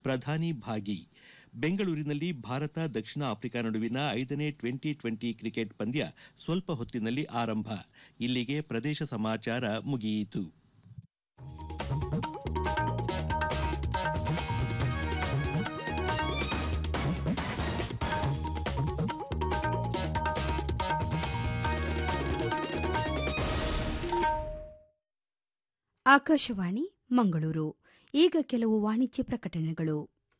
ಪ್ರಧಾನಿ ಭಾಗಿ ಬೆಂಗಳೂರಿನಲ್ಲಿ ಭಾರತ ದಕ್ಷಿಣ ಆಫ್ರಿಕಾ ನಡುವಿನ ಐದನೇ ಟ್ವೆಂಟಿ ಟ್ವೆಂಟಿ ಕ್ರಿಕೆಟ್ ಪಂದ್ಯ ಸ್ವಲ್ಪ ಹೊತ್ತಿನಲ್ಲಿ ಆರಂಭ ಇಲ್ಲಿಗೆ ಪ್ರದೇಶ ಸಮಾಚಾರ ಮುಗಿಯಿತು ಆಕಾಶವಾಣಿ ಮಂಗಳೂರು ಈಗ ಕೆಲವು ವಾಣಿಜ್ಯ ಪ್ರಕಟಣೆಗಳು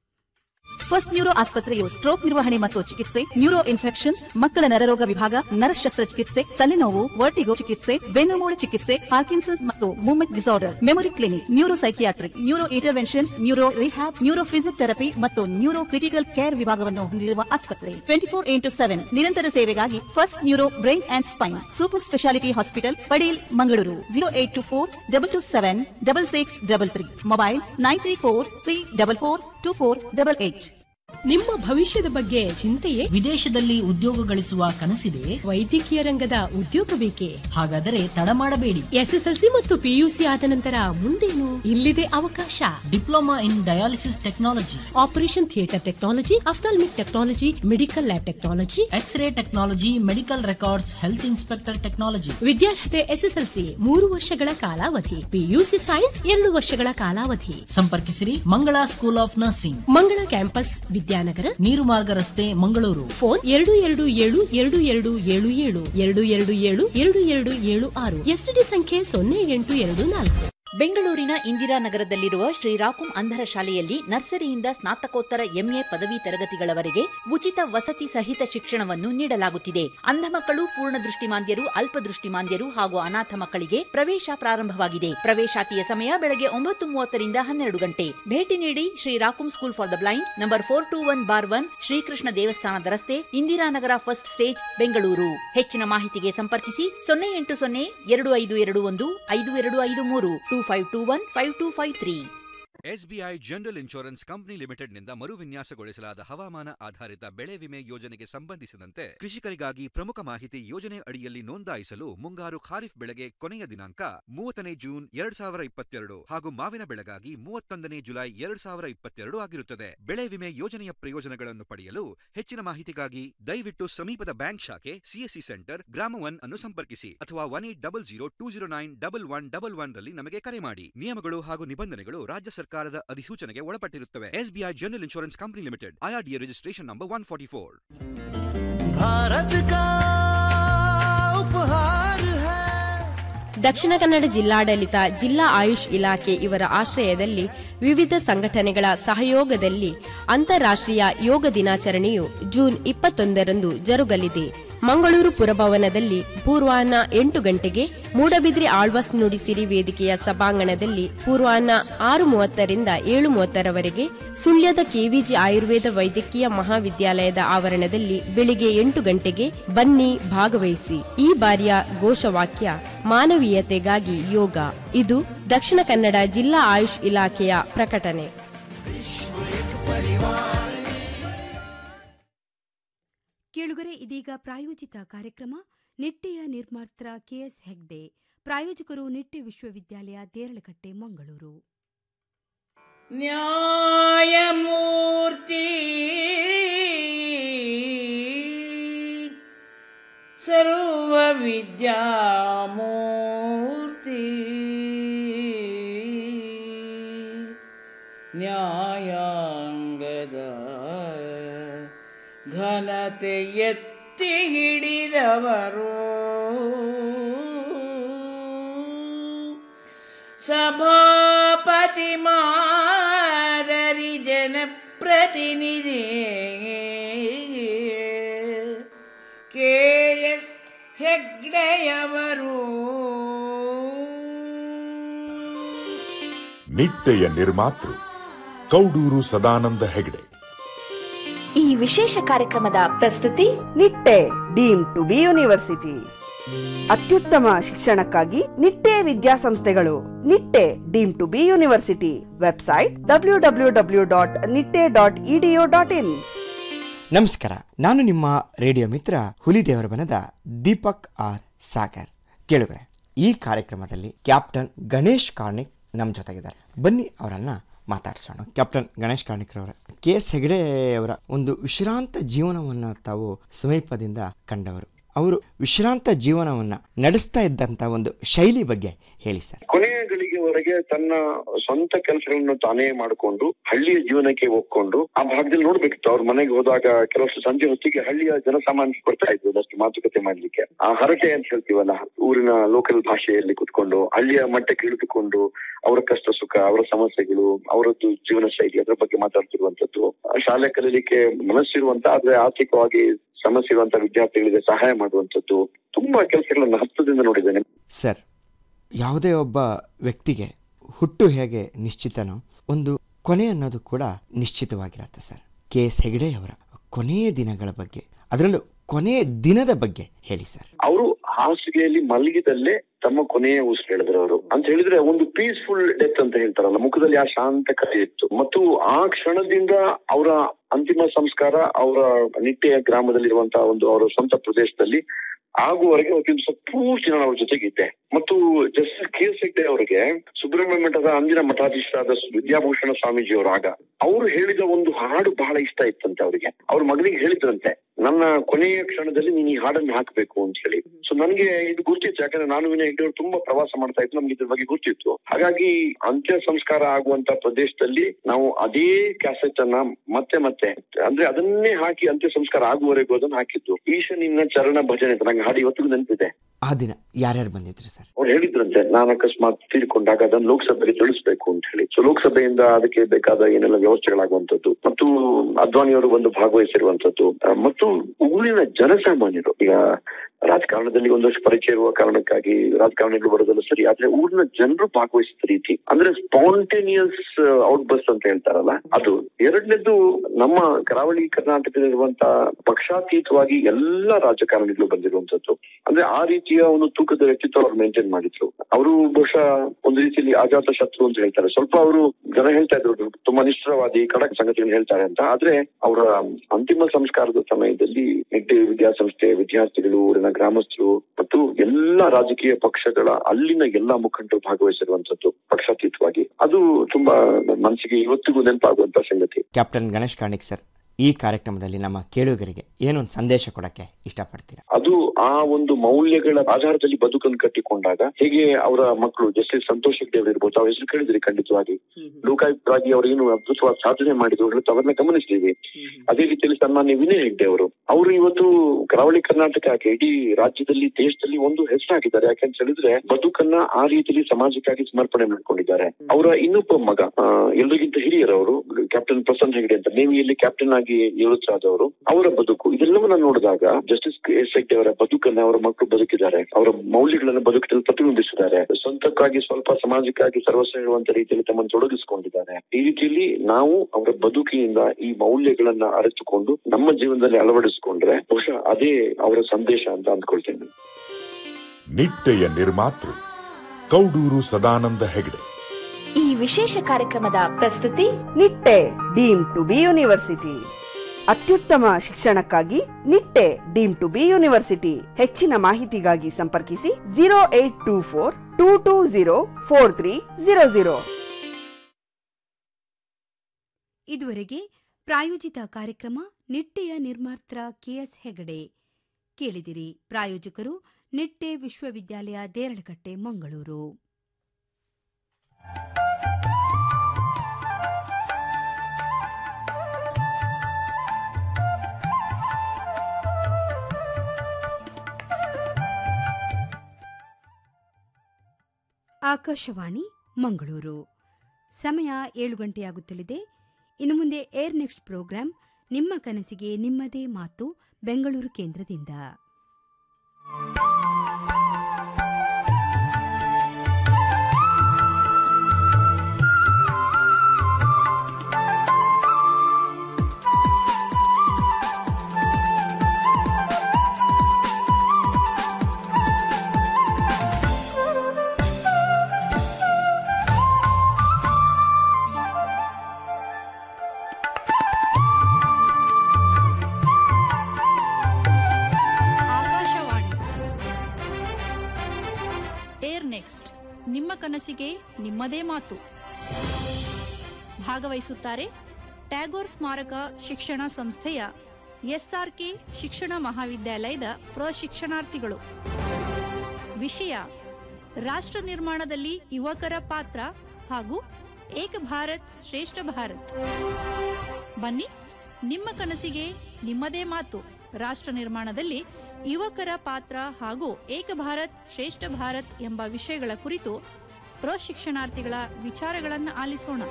ಫಸ್ಟ್ ನ್ಯೂರೋ ಆಸ್ಪತ್ರೆಯು ಸ್ಟ್ರೋಕ್ ನಿರ್ವಹಣೆ ಮತ್ತು ಚಿಕಿತ್ಸೆ ನ್ಯೂರೋ ಇನ್ಫೆಕ್ಷನ್ ಮಕ್ಕಳ ನರರೋಗ ವಿಭಾಗ ನರ ಶಸ್ತ್ರಚಿಕಿತ್ಸೆ ತಲೆನೋವು ವರ್ಟಿಗೋ ಚಿಕಿತ್ಸೆ ಬೆನ್ನುಮೂಳೆ ಚಿಕಿತ್ಸೆ ಪಾರ್ಕಿನ್ಸನ್ಸ್ ಮತ್ತು movement disorder memory clinic neuro psychiatric neuro intervention neuro rehab neuro physiotherapy ಮತ್ತು ನ್ಯೂರೋ ಕ್ರಿಟಿಕಲ್ ಕೇರ್ ವಿಭಾಗವನ್ನು ಹೊಂದಿರುವ ಆಸ್ಪತ್ರೆ ಟ್ವೆಂಟಿ ಫೋರ್ ಇಂಟು ಸೆವೆನ್ ನಿರಂತರ ಸೇವೆಗಾಗಿ first neuro brain and spine super speciality hospital Padil Mangaluru zero eight two four double two seven double six double three mobile nine three four three double four two four double eight ನಿಮ್ಮ ಭವಿಷ್ಯದ ಬಗ್ಗೆ ಚಿಂತೆಯೇ ವಿದೇಶದಲ್ಲಿ ಉದ್ಯೋಗ ಗಳಿಸುವ ಕನಸಿದೆ ವೈದ್ಯಕೀಯ ರಂಗದ ಉದ್ಯೋಗ ಬೇಕೇ ಹಾಗಾದರೆ ತಡ ಮಾಡಬೇಡಿ ಎಸ್ಎಸ್ಎಲ್ಸಿ ಮತ್ತು ಪಿಯುಸಿ ಆದ ನಂತರ ಮುಂದೇನು ಇಲ್ಲಿದೆ ಅವಕಾಶ diploma in dialysis technology operation theatre technology ophthalmic technology medical lab technology x-ray technology medical records health inspector technology ವಿದ್ಯಾರ್ಹತೆ ಎಸ್ಎಸ್ಎಲ್ಸಿ ಮೂರು ವರ್ಷಗಳ ಕಾಲಾವಧಿ ಪಿಯುಸಿ ಸೈನ್ಸ್ ಎರಡು ವರ್ಷಗಳ ಕಾಲಾವಧಿ ಸಂಪರ್ಕಿಸಿರಿ Mangala school of nursing Mangala campus Vidyanagar Neermarga ರಸ್ತೆ ಮಂಗಳೂರು ಫೋನ್ ಎರಡು ಎರಡು ಏಳು ಎರಡು ಎರಡು ಏಳು ಏಳು ಎರಡು ಎರಡು ಏಳು ಎರಡು ಎರಡು ಏಳು ಆರು ಎಸ್ಟಿಡಿ ಸಂಖ್ಯೆ ಸೊನ್ನೆ ಎಂಟು ಎರಡು ನಾಲ್ಕು ಬೆಂಗಳೂರಿನ ಇಂದಿರಾನಗರದಲ್ಲಿರುವ ಶ್ರೀರಾಕುಂ ಅಂಧರ ಶಾಲೆಯಲ್ಲಿ ನರ್ಸರಿಯಿಂದ ಸ್ನಾತಕೋತ್ತರ ಎಂಎ ಪದವಿ ತರಗತಿಗಳವರೆಗೆ ಉಚಿತ ವಸತಿ ಸಹಿತ ಶಿಕ್ಷಣವನ್ನು ನೀಡಲಾಗುತ್ತಿದೆ ಅಂಧ ಮಕ್ಕಳು ಪೂರ್ಣ ದೃಷ್ಟಿಮಾಂದ್ಯರು ಅಲ್ಪದೃಷ್ಟಿಮಾಂದ್ಯರು ಹಾಗೂ ಅನಾಥ ಮಕ್ಕಳಿಗೆ ಪ್ರವೇಶ ಪ್ರಾರಂಭವಾಗಿದೆ ಪ್ರವೇಶಾತಿಯ ಸಮಯ ಬೆಳಗ್ಗೆ ಒಂಬತ್ತು ಮೂವತ್ತರಿಂದ ಹನ್ನೆರಡು ಗಂಟೆ ಭೇಟಿ ನೀಡಿ ಶ್ರೀರಾಕುಂ school for the blind number four two one bar one Srikrishna ದೇವಸ್ಥಾನದ ರಸ್ತೆ ಇಂದಿರಾನಗರ ಫಸ್ಟ್ ಸ್ಟೇಜ್ ಬೆಂಗಳೂರು ಹೆಚ್ಚಿನ ಮಾಹಿತಿಗೆ ಸಂಪರ್ಕಿಸಿ ಸೊನ್ನೆ ಎಂಟು ಸೊನ್ನೆ ಎರಡು ಐದು ಎರಡು ಒಂದು ಐದು ಎರಡು ಐದು ಮೂರು two five two one five two five three SBI general insurance company ಲಿಮಿಟೆಡ್ನಿಂದ ಮರುವಿನ್ಯಾಸಗೊಳಿಸಲಾದ ಹವಾಮಾನ ಆಧಾರಿತ ಬೆಳೆ ವಿಮೆ ಯೋಜನೆಗೆ ಸಂಬಂಧಿಸಿದಂತೆ ಕೃಷಿಕರಿಗಾಗಿ ಪ್ರಮುಖ ಮಾಹಿತಿ ಯೋಜನೆ ಅಡಿಯಲ್ಲಿ ನೋಂದಾಯಿಸಲು ಮುಂಗಾರು ಖಾರಿಫ್ ಬೆಳೆಗೆ ಕೊನೆಯ ದಿನಾಂಕ ಮೂವತ್ತನೇ ಜೂನ್ ಎರಡ್ ಸಾವಿರ ಇಪ್ಪತ್ತೆರಡು ಹಾಗೂ ಮಾವಿನ ಬೆಳೆಗಾಗಿ ಮೂವತ್ತೊಂದನೇ ಜುಲೈ ಎರಡ್ ಸಾವಿರ ಇಪ್ಪತ್ತೆರಡು ಆಗಿರುತ್ತದೆ ಬೆಳೆ ವಿಮೆ ಯೋಜನೆಯ ಪ್ರಯೋಜನಗಳನ್ನು ಪಡೆಯಲು ಹೆಚ್ಚಿನ ಮಾಹಿತಿಗಾಗಿ ದಯವಿಟ್ಟು ಸಮೀಪದ ಬ್ಯಾಂಕ್ ಶಾಖೆ ಸಿಎಸ್ಸಿ ಸೆಂಟರ್ ಗ್ರಾಮ ಒನ್ ಅನ್ನು ಸಂಪರ್ಕಿಸಿ ಅಥವಾ one eight double zero two zero nine double one double one ರಲ್ಲಿ ನಮಗೆ ಕರೆ ಮಾಡಿ ನಿಯಮಗಳು ಹಾಗೂ ನಿಬಂಧನೆಗಳು ರಾಜ್ಯ ಸರ್ಕಾರದ ಅಧಿಸೂಚನೆಗೆ ಒಳಪಟ್ಟಿರುತ್ತವೆ SBI general insurance company limited IRDA registration number one forty four Bharat का उपहार है ದಕ್ಷಿಣ ಕನ್ನಡ ಜಿಲ್ಲಾಡಳಿತ ಜಿಲ್ಲಾ ಆಯುಷ್ ಇಲಾಖೆ ಇವರ ಆಶ್ರಯದಲ್ಲಿ ವಿವಿಧ ಸಂಘಟನೆಗಳ ಸಹಯೋಗದಲ್ಲಿ ಅಂತಾರಾಷ್ಟ್ರೀಯ ಯೋಗ ದಿನಾಚರಣೆಯು ಜೂನ್ ಇಪ್ಪತ್ತೊಂದರಂದು ಜರುಗಲಿದೆ ಮಂಗಳೂರು ಪುರಭವನದಲ್ಲಿ ಪೂರ್ವಾಹ್ನ ಎಂಟು ಗಂಟೆಗೆ ಮೂಡಬಿದ್ರಿ ಆಳ್ವಾಸ್ ನುಡಿಸಿರಿ ವೇದಿಕೆಯ ಸಭಾಂಗಣದಲ್ಲಿ ಪೂರ್ವಾಹ್ನ ಆರು ಮೂವತ್ತರಿಂದ ಏಳು ಮೂವತ್ತರವರೆಗೆ ಸುಳ್ಯದ ಕೆವಿಜಿ ಆಯುರ್ವೇದ ವೈದ್ಯಕೀಯ ಮಹಾವಿದ್ಯಾಲಯದ ಆವರಣದಲ್ಲಿ ಬೆಳಿಗ್ಗೆ ಎಂಟು ಗಂಟೆಗೆ ಬನ್ನಿ ಭಾಗವಹಿಸಿ ಈ ಬಾರಿಯ ಘೋಷವಾಕ್ಯ ಮಾನವೀಯತೆಗಾಗಿ ಯೋಗ ಇದು ದಕ್ಷಿಣ ಕನ್ನಡ ಜಿಲ್ಲಾ ಆಯುಷ್ ಇಲಾಖೆಯ ಪ್ರಕಟಣೆ ಕೇಳುಗರೆ ಇದೀಗ ಪ್ರಾಯೋಜಿತ ಕಾರ್ಯಕ್ರಮ ನಿಟ್ಟೆಯ ನಿರ್ಮಾತೃ ಕೆಎಸ್ ಹೆಗ್ಡೆ ಪ್ರಾಯೋಜಕರು ನಿಟ್ಟೆ ವಿಶ್ವವಿದ್ಯಾಲಯ ದೇರಳಕಟ್ಟೆ ಮಂಗಳೂರು ನ್ಯಾಯಮೂರ್ತಿ ಸರ್ವ ವಿದ್ಯಾಮೂರ್ತಿ ನ್ಯಾಯಾಂಗದ ಘನತೆ ಎತ್ತಿ ಹಿಡಿದವರು ಸಭಾಪತಿ ಮಾದರಿ ಜನಪ್ರತಿನಿಧಿ ಕೆ ಎಸ್ ಹೆಗ್ಡೆಯವರು ನಿಟ್ಟೆಯ ನಿರ್ಮಾತೃ ಕೌಡೂರು ಸದಾನಂದ ಹೆಗಡೆ ಈ ವಿಶೇಷ ಕಾರ್ಯಕ್ರಮದ ಪ್ರಸ್ತುತಿ Nitte deemed to be university ಅತ್ಯುತ್ತಮ ಶಿಕ್ಷಣಕ್ಕಾಗಿ ನಿಟ್ಟೆ ವಿದ್ಯಾಸಂಸ್ಥೆಗಳು Nitte deemed to be university website W W W dot Nitte dot EDU dot in ನಮಸ್ಕಾರ ನಾನು ನಿಮ್ಮ ರೇಡಿಯೋ ಮಿತ್ರ ಹುಲಿದೇವರ ಬನದ ದೀಪಕ್ ಆರ್ ಸಾಗರ್ ಕೇಳುಗರೆ ಈ ಕಾರ್ಯಕ್ರಮದಲ್ಲಿ ಕ್ಯಾಪ್ಟನ್ ಗಣೇಶ್ ಕಾರ್ಣಿಕ್ ನಮ್ಮ ಜೊತೆಗಿದ್ದಾರೆ ಬನ್ನಿ ಅವರನ್ನ ಮಾತಾಡ್ಸೋಣ ಕ್ಯಾಪ್ಟನ್ ಗಣೇಶ್ ಕಾರ್ಣಿಕ್ರವರ ಕೆ ಎಸ್ ಹೆಗಡೆ ಅವರ ಒಂದು ವಿಶ್ರಾಂತ ಜೀವನವನ್ನು ತಾವು ಸಮೀಪದಿಂದ ಕಂಡವರು ಅವರು ವಿಶ್ರಾಂತ ಜೀವನವನ್ನು ನಡೆಸ್ತಾ ಇದ್ದಂಥ ಒಂದು ಶೈಲಿ ಬಗ್ಗೆ ಹೇಳಿ ಸರ್ ಕೊನೆಯ ಗಳಿಗೆವರೆಗೆ ತನ್ನ ಸ್ವಂತ ಕೆಲಸಗಳನ್ನು ತಾನೇ ಮಾಡಿಕೊಂಡು ಹಳ್ಳಿಯ ಜೀವನಕ್ಕೆ ಒಪ್ಕೊಂಡು ಆ ಭಾಗದಲ್ಲಿ ನೋಡ್ಬೇಕಿತ್ತು ಅವ್ರ ಮನೆಗೆ ಹೋದಾಗ ಕೆಲವಷ್ಟು ಸಂಜೆ ಹೊತ್ತಿಗೆ ಹಳ್ಳಿಯ ಜನಸಾಮಾನ್ಯ ಬರ್ತಾ ಇದ್ರು ಅಷ್ಟು ಮಾತುಕತೆ ಮಾಡ್ಲಿಕ್ಕೆ ಆ ಹರಟೆ ಅಂತ ಹೇಳ್ತೀವಲ್ಲ ಊರಿನ ಲೋಕಲ್ ಭಾಷೆಯಲ್ಲಿ ಕುತ್ಕೊಂಡು ಹಳ್ಳಿಯ ಮಟ್ಟಕ್ಕೆ ಇಳಿದುಕೊಂಡು ಅವರ ಕಷ್ಟ ಸುಖ ಅವರ ಸಮಸ್ಯೆಗಳು ಅವರದ್ದು ಜೀವನ ಶೈಲಿ ಅದರ ಬಗ್ಗೆ ಮಾತಾಡ್ತಿರುವಂತದ್ದು ಶಾಲೆ ಕಲೀಲಿಕ್ಕೆ ಮನಸ್ಸಿರುವಂತ ಆದ್ರೆ ಆರ್ಥಿಕವಾಗಿ ಸಮಸ್ಯೆ ಇರುವಂತ ವಿದ್ಯಾರ್ಥಿಗಳಿಗೆ ಸಹಾಯ ಮಾಡುವಂತದ್ದು ತುಂಬಾ ಕೆಲಸಗಳನ್ನ ಹತ್ತದಿಂದ ನೋಡಿದ್ದೇನೆ ಸರ್ ಯಾವುದೇ ಒಬ್ಬ ವ್ಯಕ್ತಿಗೆ ಹುಟ್ಟು ಹೇಗೆ ನಿಶ್ಚಿತನೋ ಒಂದು ಕೊನೆ ಅನ್ನೋದು ಕೂಡ ನಿಶ್ಚಿತವಾಗಿರತ್ತೆ ಸರ್ ಕೆ ಎಸ್ ಹೆಗಡೆಯವರ ಕೊನೆಯ ದಿನಗಳ ಬಗ್ಗೆ ಅದರಲ್ಲೂ ಕೊನೆಯ ದಿನದ ಬಗ್ಗೆ ಹೇಳಿ ಸರ್ ಅವರು ಹಾಸಿಗೆಯಲ್ಲಿ ಮಲಗಿದಲ್ಲೇ ತಮ್ಮ ಕೊನೆಯ ಉಸಿರು ಹೇಳಿದ್ರು ಅವರು ಅಂತ ಹೇಳಿದ್ರೆ ಒಂದು ಪೀಸ್ಫುಲ್ ಡೆತ್ ಅಂತ ಹೇಳ್ತಾರಲ್ಲ ಮುಖದಲ್ಲಿ ಆ ಶಾಂತ ಕರೆ ಇತ್ತು ಮತ್ತು ಆ ಕ್ಷಣದಿಂದ ಅವರ ಅಂತಿಮ ಸಂಸ್ಕಾರ ಅವರ ನಿಟ್ಟೆಯ ಗ್ರಾಮದಲ್ಲಿರುವಂತಹ ಒಂದು ಅವರ ಸ್ವಂತ ಪ್ರದೇಶದಲ್ಲಿ ಆಗುವವರೆಗೆ ಒಂದು ದಿವಸ ಪೂರ್ತಿ ನಾನು ಅವ್ರ ಜೊತೆಗಿದ್ದೆ ಮತ್ತು ಜಸ್ಟಿಸ್ ಕೆ ಎಸ್ ಹೆಗ್ಡೆ ಅವರಿಗೆ ಸುಬ್ರಹ್ಮಣ್ಯ ಮಠದ ಅಂದಿನ ಮಠಾಧೀಶರಾದ ವಿದ್ಯಾಭೂಷಣ ಸ್ವಾಮೀಜಿ ಅವರ ಆಗ ಅವರು ಹೇಳಿದ ಒಂದು ಹಾಡು ಬಹಳ ಇಷ್ಟ ಇತ್ತಂತೆ ಅವರಿಗೆ ಅವ್ರ ಮಗನಿಗೆ ಹೇಳಿದ್ರಂತೆ ನನ್ನ ಕೊನೆಯ ಕ್ಷಣದಲ್ಲಿ ನೀನು ಈ ಹಾಡನ್ನು ಹಾಕಬೇಕು ಅಂತ ಹೇಳಿ ಸೊ ನನಗೆ ಇದು ಗುರ್ತಿತ್ತು ಯಾಕಂದ್ರೆ ನಾನು ವಿನಯ್ ಹೆಗ್ಡೆ ಅವರು ತುಂಬಾ ಪ್ರವಾಸ ಮಾಡ್ತಾ ಇತ್ತು ನಮ್ಗೆ ಇದ್ರ ಬಗ್ಗೆ ಗುರ್ತಿತ್ತು ಹಾಗಾಗಿ ಅಂತ್ಯ ಸಂಸ್ಕಾರ ಆಗುವಂತ ಪ್ರದೇಶದಲ್ಲಿ ನಾವು ಅದೇ ಕ್ಯಾಸೆಟ್ ಅನ್ನ ಮತ್ತೆ ಮತ್ತೆ ಅಂದ್ರೆ ಅದನ್ನೇ ಹಾಕಿ ಅಂತ್ಯ ಸಂಸ್ಕಾರ ಆಗುವವರೆಗೂ ಅದನ್ನ ಹಾಕಿದ್ದು ಈಶ ನಿನ್ನ ಚರಣ ಭಜನೆ ಅಂತ ನಂಗೆ ಹಾಡು ಇವತ್ತಿಗೂ ನೆನಪಿದೆ ಆ ದಿನ ಯಾರ್ಯಾರು ಬಂದಿದ್ರಿ ಸರ್ ಅವ್ರು ಹೇಳಿದ್ರಂತೆ ನಾನು ಅಕಸ್ಮಾತ್ ತೀರ್ಕೊಂಡಾಗ ಅದನ್ನು ಲೋಕಸಭೆಗೆ ತಿಳಿಸ್ಬೇಕು ಅಂತ ಹೇಳಿ ಸೊ ಲೋಕಸಭೆಯಿಂದ ಅದಕ್ಕೆ ಬೇಕಾದ ಏನೆಲ್ಲ ವ್ಯವಸ್ಥೆಗಳಾಗುವಂತದ್ದು ಮತ್ತು ಅದ್ವಾನಿಯವರು ಬಂದು ಭಾಗವಹಿಸಿರುವಂತದ್ದು ಆ, ಮತ್ತು ಊರಿನ ಜನಸಾಮಾನ್ಯರು ಈಗ ರಾಜಕಾರಣದಲ್ಲಿ ಒಂದಷ್ಟು ಪರಿಚಯ ಇರುವ ಕಾರಣಕ್ಕಾಗಿ ರಾಜಕಾರಣಿಗಳು ಬರೋದಲ್ಲ ಸರಿ ಆದ್ರೆ ಊರಿನ ಜನರು ಭಾಗವಹಿಸಿದ ರೀತಿ ಅಂದ್ರೆ ಸ್ಪಾಂಟೇನಿಯಸ್ ಔಟ್ ಬಸ್ ಅಂತ ಹೇಳ್ತಾರಲ್ಲ ಅದು ಎರಡನೇದು ನಮ್ಮ ಕರಾವಳಿ ಕರ್ನಾಟಕದಲ್ಲಿರುವಂತ ಪಕ್ಷಾತೀತವಾಗಿ ಎಲ್ಲಾ ರಾಜಕಾರಣಿಗಳು ಬಂದಿರುವಂತದ್ದು ಅಂದ್ರೆ ಆ ರೀತಿಯ ಒಂದು ತೂಕದ ವ್ಯಕ್ತಿತ್ವ ಅವ್ರು ಮೇಂಟೈನ್ ಮಾಡಿದ್ರು ಅವರು ಬಹುಶಃ ಒಂದು ರೀತಿಯಲ್ಲಿ ಅಜಾತ ಶತ್ರು ಅಂತ ಹೇಳ್ತಾರೆ ಸ್ವಲ್ಪ ಅವರು ಜನ ಹೇಳ್ತಾ ಇದ್ರು ತುಂಬಾ ನಿಷ್ಠರವಾದಿ ಖಡಕ್ ಸಂಗತಿಗಳನ್ನು ಹೇಳ್ತಾರೆ ಅಂತ ಆದ್ರೆ ಅವರ ಅಂತಿಮ ಸಂಸ್ಕಾರದ ಸಮಯದಲ್ಲಿ ನಿಟ್ಟೆ ವಿದ್ಯಾಸಂಸ್ಥೆ ವಿದ್ಯಾರ್ಥಿಗಳು ಊರಿನ ಗ್ರಾಮಸ್ಥರು ಮತ್ತು ಎಲ್ಲಾ ರಾಜಕೀಯ ಪಕ್ಷಗಳ ಅಲ್ಲಿನ ಎಲ್ಲಾ ಮುಖಂಡರು ಭಾಗವಹಿಸಿರುವಂತದ್ದು ಪಕ್ಷಾತೀತವಾಗಿ ಅದು ತುಂಬಾ ಮನಸ್ಸಿಗೆ ಇವತ್ತಿಗೂ ನೆನಪಾಗುವಂತ ಸಂಗತಿ ಕ್ಯಾಪ್ಟನ್ ಗಣೇಶ್ ಕಾರ್ಣಿಕ್ ಸರ್ ಈ ಕಾರ್ಯಕ್ರಮದಲ್ಲಿ ನಮ್ಮ ಕೇಳುಗರಿಗೆ ಏನೊಂದು ಸಂದೇಶ ಕೊಡಕ್ಕೆ ಇಷ್ಟಪಡ್ತೀರಾ ಅದು ಆ ಒಂದು ಮೌಲ್ಯಗಳ ಆಧಾರದಲ್ಲಿ ಬದುಕನ್ನು ಕಟ್ಟಿಕೊಂಡಾಗ ಹೇಗೆ ಅವರ ಮಕ್ಕಳು ಜಸ್ಟಿಸ್ ಸಂತೋಷ್ ಹೆಗ್ಡೆ ಅವರು ಇರ್ಬೋದು ಅವ್ರ ಹೆಸರು ಕೇಳಿದ್ರಿ ಖಂಡಿತವಾಗಿ ಲೋಕಾಯುಕ್ತರಾಗಿ ಅವರು ಏನು ಅದ್ಭುತವಾದ ಸಾಧನೆ ಮಾಡಿದ್ರು ಹೇಳುತ್ತೆ ಅವರನ್ನ ಗಮನಿಸಿದೀವಿ ಅದೇ ರೀತಿಯಲ್ಲಿ ಸನ್ಮಾನ್ಯ ವಿನಯ್ ಹೆಗ್ಡೆ ಅವರು ಅವರು ಇವತ್ತು ಕರಾವಳಿ ಕರ್ನಾಟಕ ಯಾಕೆ ಇಡೀ ರಾಜ್ಯದಲ್ಲಿ ದೇಶದಲ್ಲಿ ಒಂದು ಹೆಸರಾಗಿದ್ದಾರೆ ಯಾಕಂತ ಹೇಳಿದ್ರೆ ಬದುಕನ್ನ ಆ ರೀತಿಯಲ್ಲಿ ಸಮಾಜಕ್ಕಾಗಿ ಸಮರ್ಪಣೆ ಮಾಡ್ಕೊಂಡಿದ್ದಾರೆ ಅವರ ಇನ್ನೊಬ್ಬ ಮಗ ಆ, ಎಲ್ರಿಗಿಂತ ಹಿರಿಯರವರು ಕ್ಯಾಪ್ಟನ್ ಪ್ರಸನ್ನ ಹೆಗ್ಡೆ ಅಂತ ನೇವಿಯಲ್ಲಿ ಕ್ಯಾಪ್ಟನ್ ಆಗಿ ನಿವೃತ್ತರಾದವರು ಅವರ ಬದುಕು ಇದೆಲ್ಲವನ್ನ ನೋಡಿದಾಗ ಜಸ್ಟಿಸ್ ಕೆ ಎಸ್ ಹೆಗ್ಡೆ ಅವರ ಬದುಕನ್ನ ಅವರ ಮಕ್ಕಳು ಬದುಕಿದ್ದಾರೆ ಅವರ ಮೌಲ್ಯಗಳನ್ನ ಬದುಕಿನಲ್ಲಿ ಪ್ರತಿಬಿಂಬಿಸಿದ್ದಾರೆ ಸ್ವಂತಕ್ಕಾಗಿ ಸ್ವಲ್ಪ ಸಮಾಜಕ್ಕಾಗಿ ಸರ್ವಸ್ವ ಹೇಳುವಂತ ರೀತಿಯಲ್ಲಿ ತಮ್ಮನ್ನು ತೊಡಗಿಸಿಕೊಂಡಿದ್ದಾರೆ ಈ ರೀತಿಯಲ್ಲಿ ನಾವು ಅವರ ಬದುಕಿನಿಂದ ಈ ಮೌಲ್ಯಗಳನ್ನ ಅರಿತುಕೊಂಡು ನಮ್ಮ ಜೀವನದಲ್ಲಿ ಅಳವಡಿಸಿಕೊಂಡ್ರೆ ಬಹುಶಃ ಅದೇ ಅವರ ಸಂದೇಶ ಅಂತ ಅಂದ್ಕೊಳ್ತೇನೆ ನಿಟ್ಟೆಯ ನಿರ್ಮಾತೃ ಕೌಡೂರು ಸದಾನಂದ ಹೆಗಡೆ ಈ ವಿಶೇಷ ಕಾರ್ಯಕ್ರಮದ ಪ್ರಸ್ತುತಿ Nitte deemed to be university ಅತ್ಯುತ್ತಮ ಶಿಕ್ಷಣಕ್ಕಾಗಿ Nitte deemed to be university ಹೆಚ್ಚಿನ ಮಾಹಿತಿಗಾಗಿ ಸಂಪರ್ಕಿಸಿ zero eight two four two two zero four three zero zero ಇದುವರೆಗೆ ಪ್ರಾಯೋಜಿತ ಕಾರ್ಯಕ್ರಮ ನಿಟ್ಟೆಯ ನಿರ್ಮಾತ್ರ ಕೆಎಸ್ ಹೆಗಡೆ ಕೇಳಿದಿರಿ ಪ್ರಾಯೋಜಕರು ನಿಟ್ಟೆ ವಿಶ್ವವಿದ್ಯಾಲಯ ದೇರಳಕಟ್ಟೆ ಮಂಗಳೂರು ಆಕಾಶವಾಣಿ ಮಂಗಳೂರು ಸಮಯ ಏಳು ಗಂಟೆಯಾಗುತ್ತಲಿದೆ ಇನ್ನು ಮುಂದೆ ಏರ್ ನೆಕ್ಸ್ಟ್ ಪ್ರೋಗ್ರಾಂ ನಿಮ್ಮ ಕನಸಿಗೆ ನಿಮ್ಮದೇ ಮಾತು ಬೆಂಗಳೂರು ಕೇಂದ್ರದಿಂದ ಆಕಾಶವಾಣಿ ಏರ್ ನೆಕ್ಸ್ಟ್ ನಿಮ್ಮ ಕನಸಿಗೆ ನಿಮ್ಮದೇ ಮಾತು ಭಾಗವಹಿಸುತ್ತಾರೆ ಟ್ಯಾಗೋರ್ ಸ್ಮಾರಕ ಶಿಕ್ಷಣ ಸಂಸ್ಥೆಯ ಎಸ್ಆರ್ಕೆ ಶಿಕ್ಷಣ ಮಹಾವಿದ್ಯಾಲಯದ ಪ್ರಶಿಕ್ಷಣಾರ್ಥಿಗಳು ವಿಷಯ ರಾಷ್ಟ್ರ ನಿರ್ಮಾಣದಲ್ಲಿ ಯುವಕರ ಪಾತ್ರ ಹಾಗೂ ಏಕ ಭಾರತ್ ಶ್ರೇಷ್ಠ ಭಾರತ್ ಬನ್ನಿ ನಿಮ್ಮ ಕನಸಿಗೆ ನಿಮ್ಮದೇ ಮಾತು ರಾಷ್ಟ್ರ ನಿರ್ಮಾಣದಲ್ಲಿ ಯುವಕರ ಪಾತ್ರ ಹಾಗೂ ಏಕ ಭಾರತ್ ಶ್ರೇಷ್ಠ ಭಾರತ್ ಎಂಬ ವಿಷಯಗಳ ಕುರಿತು ಪ್ರಶಿಕ್ಷಣಾರ್ಥಿಗಳ ವಿಚಾರಗಳನ್ನು ಆಲಿಸೋಣ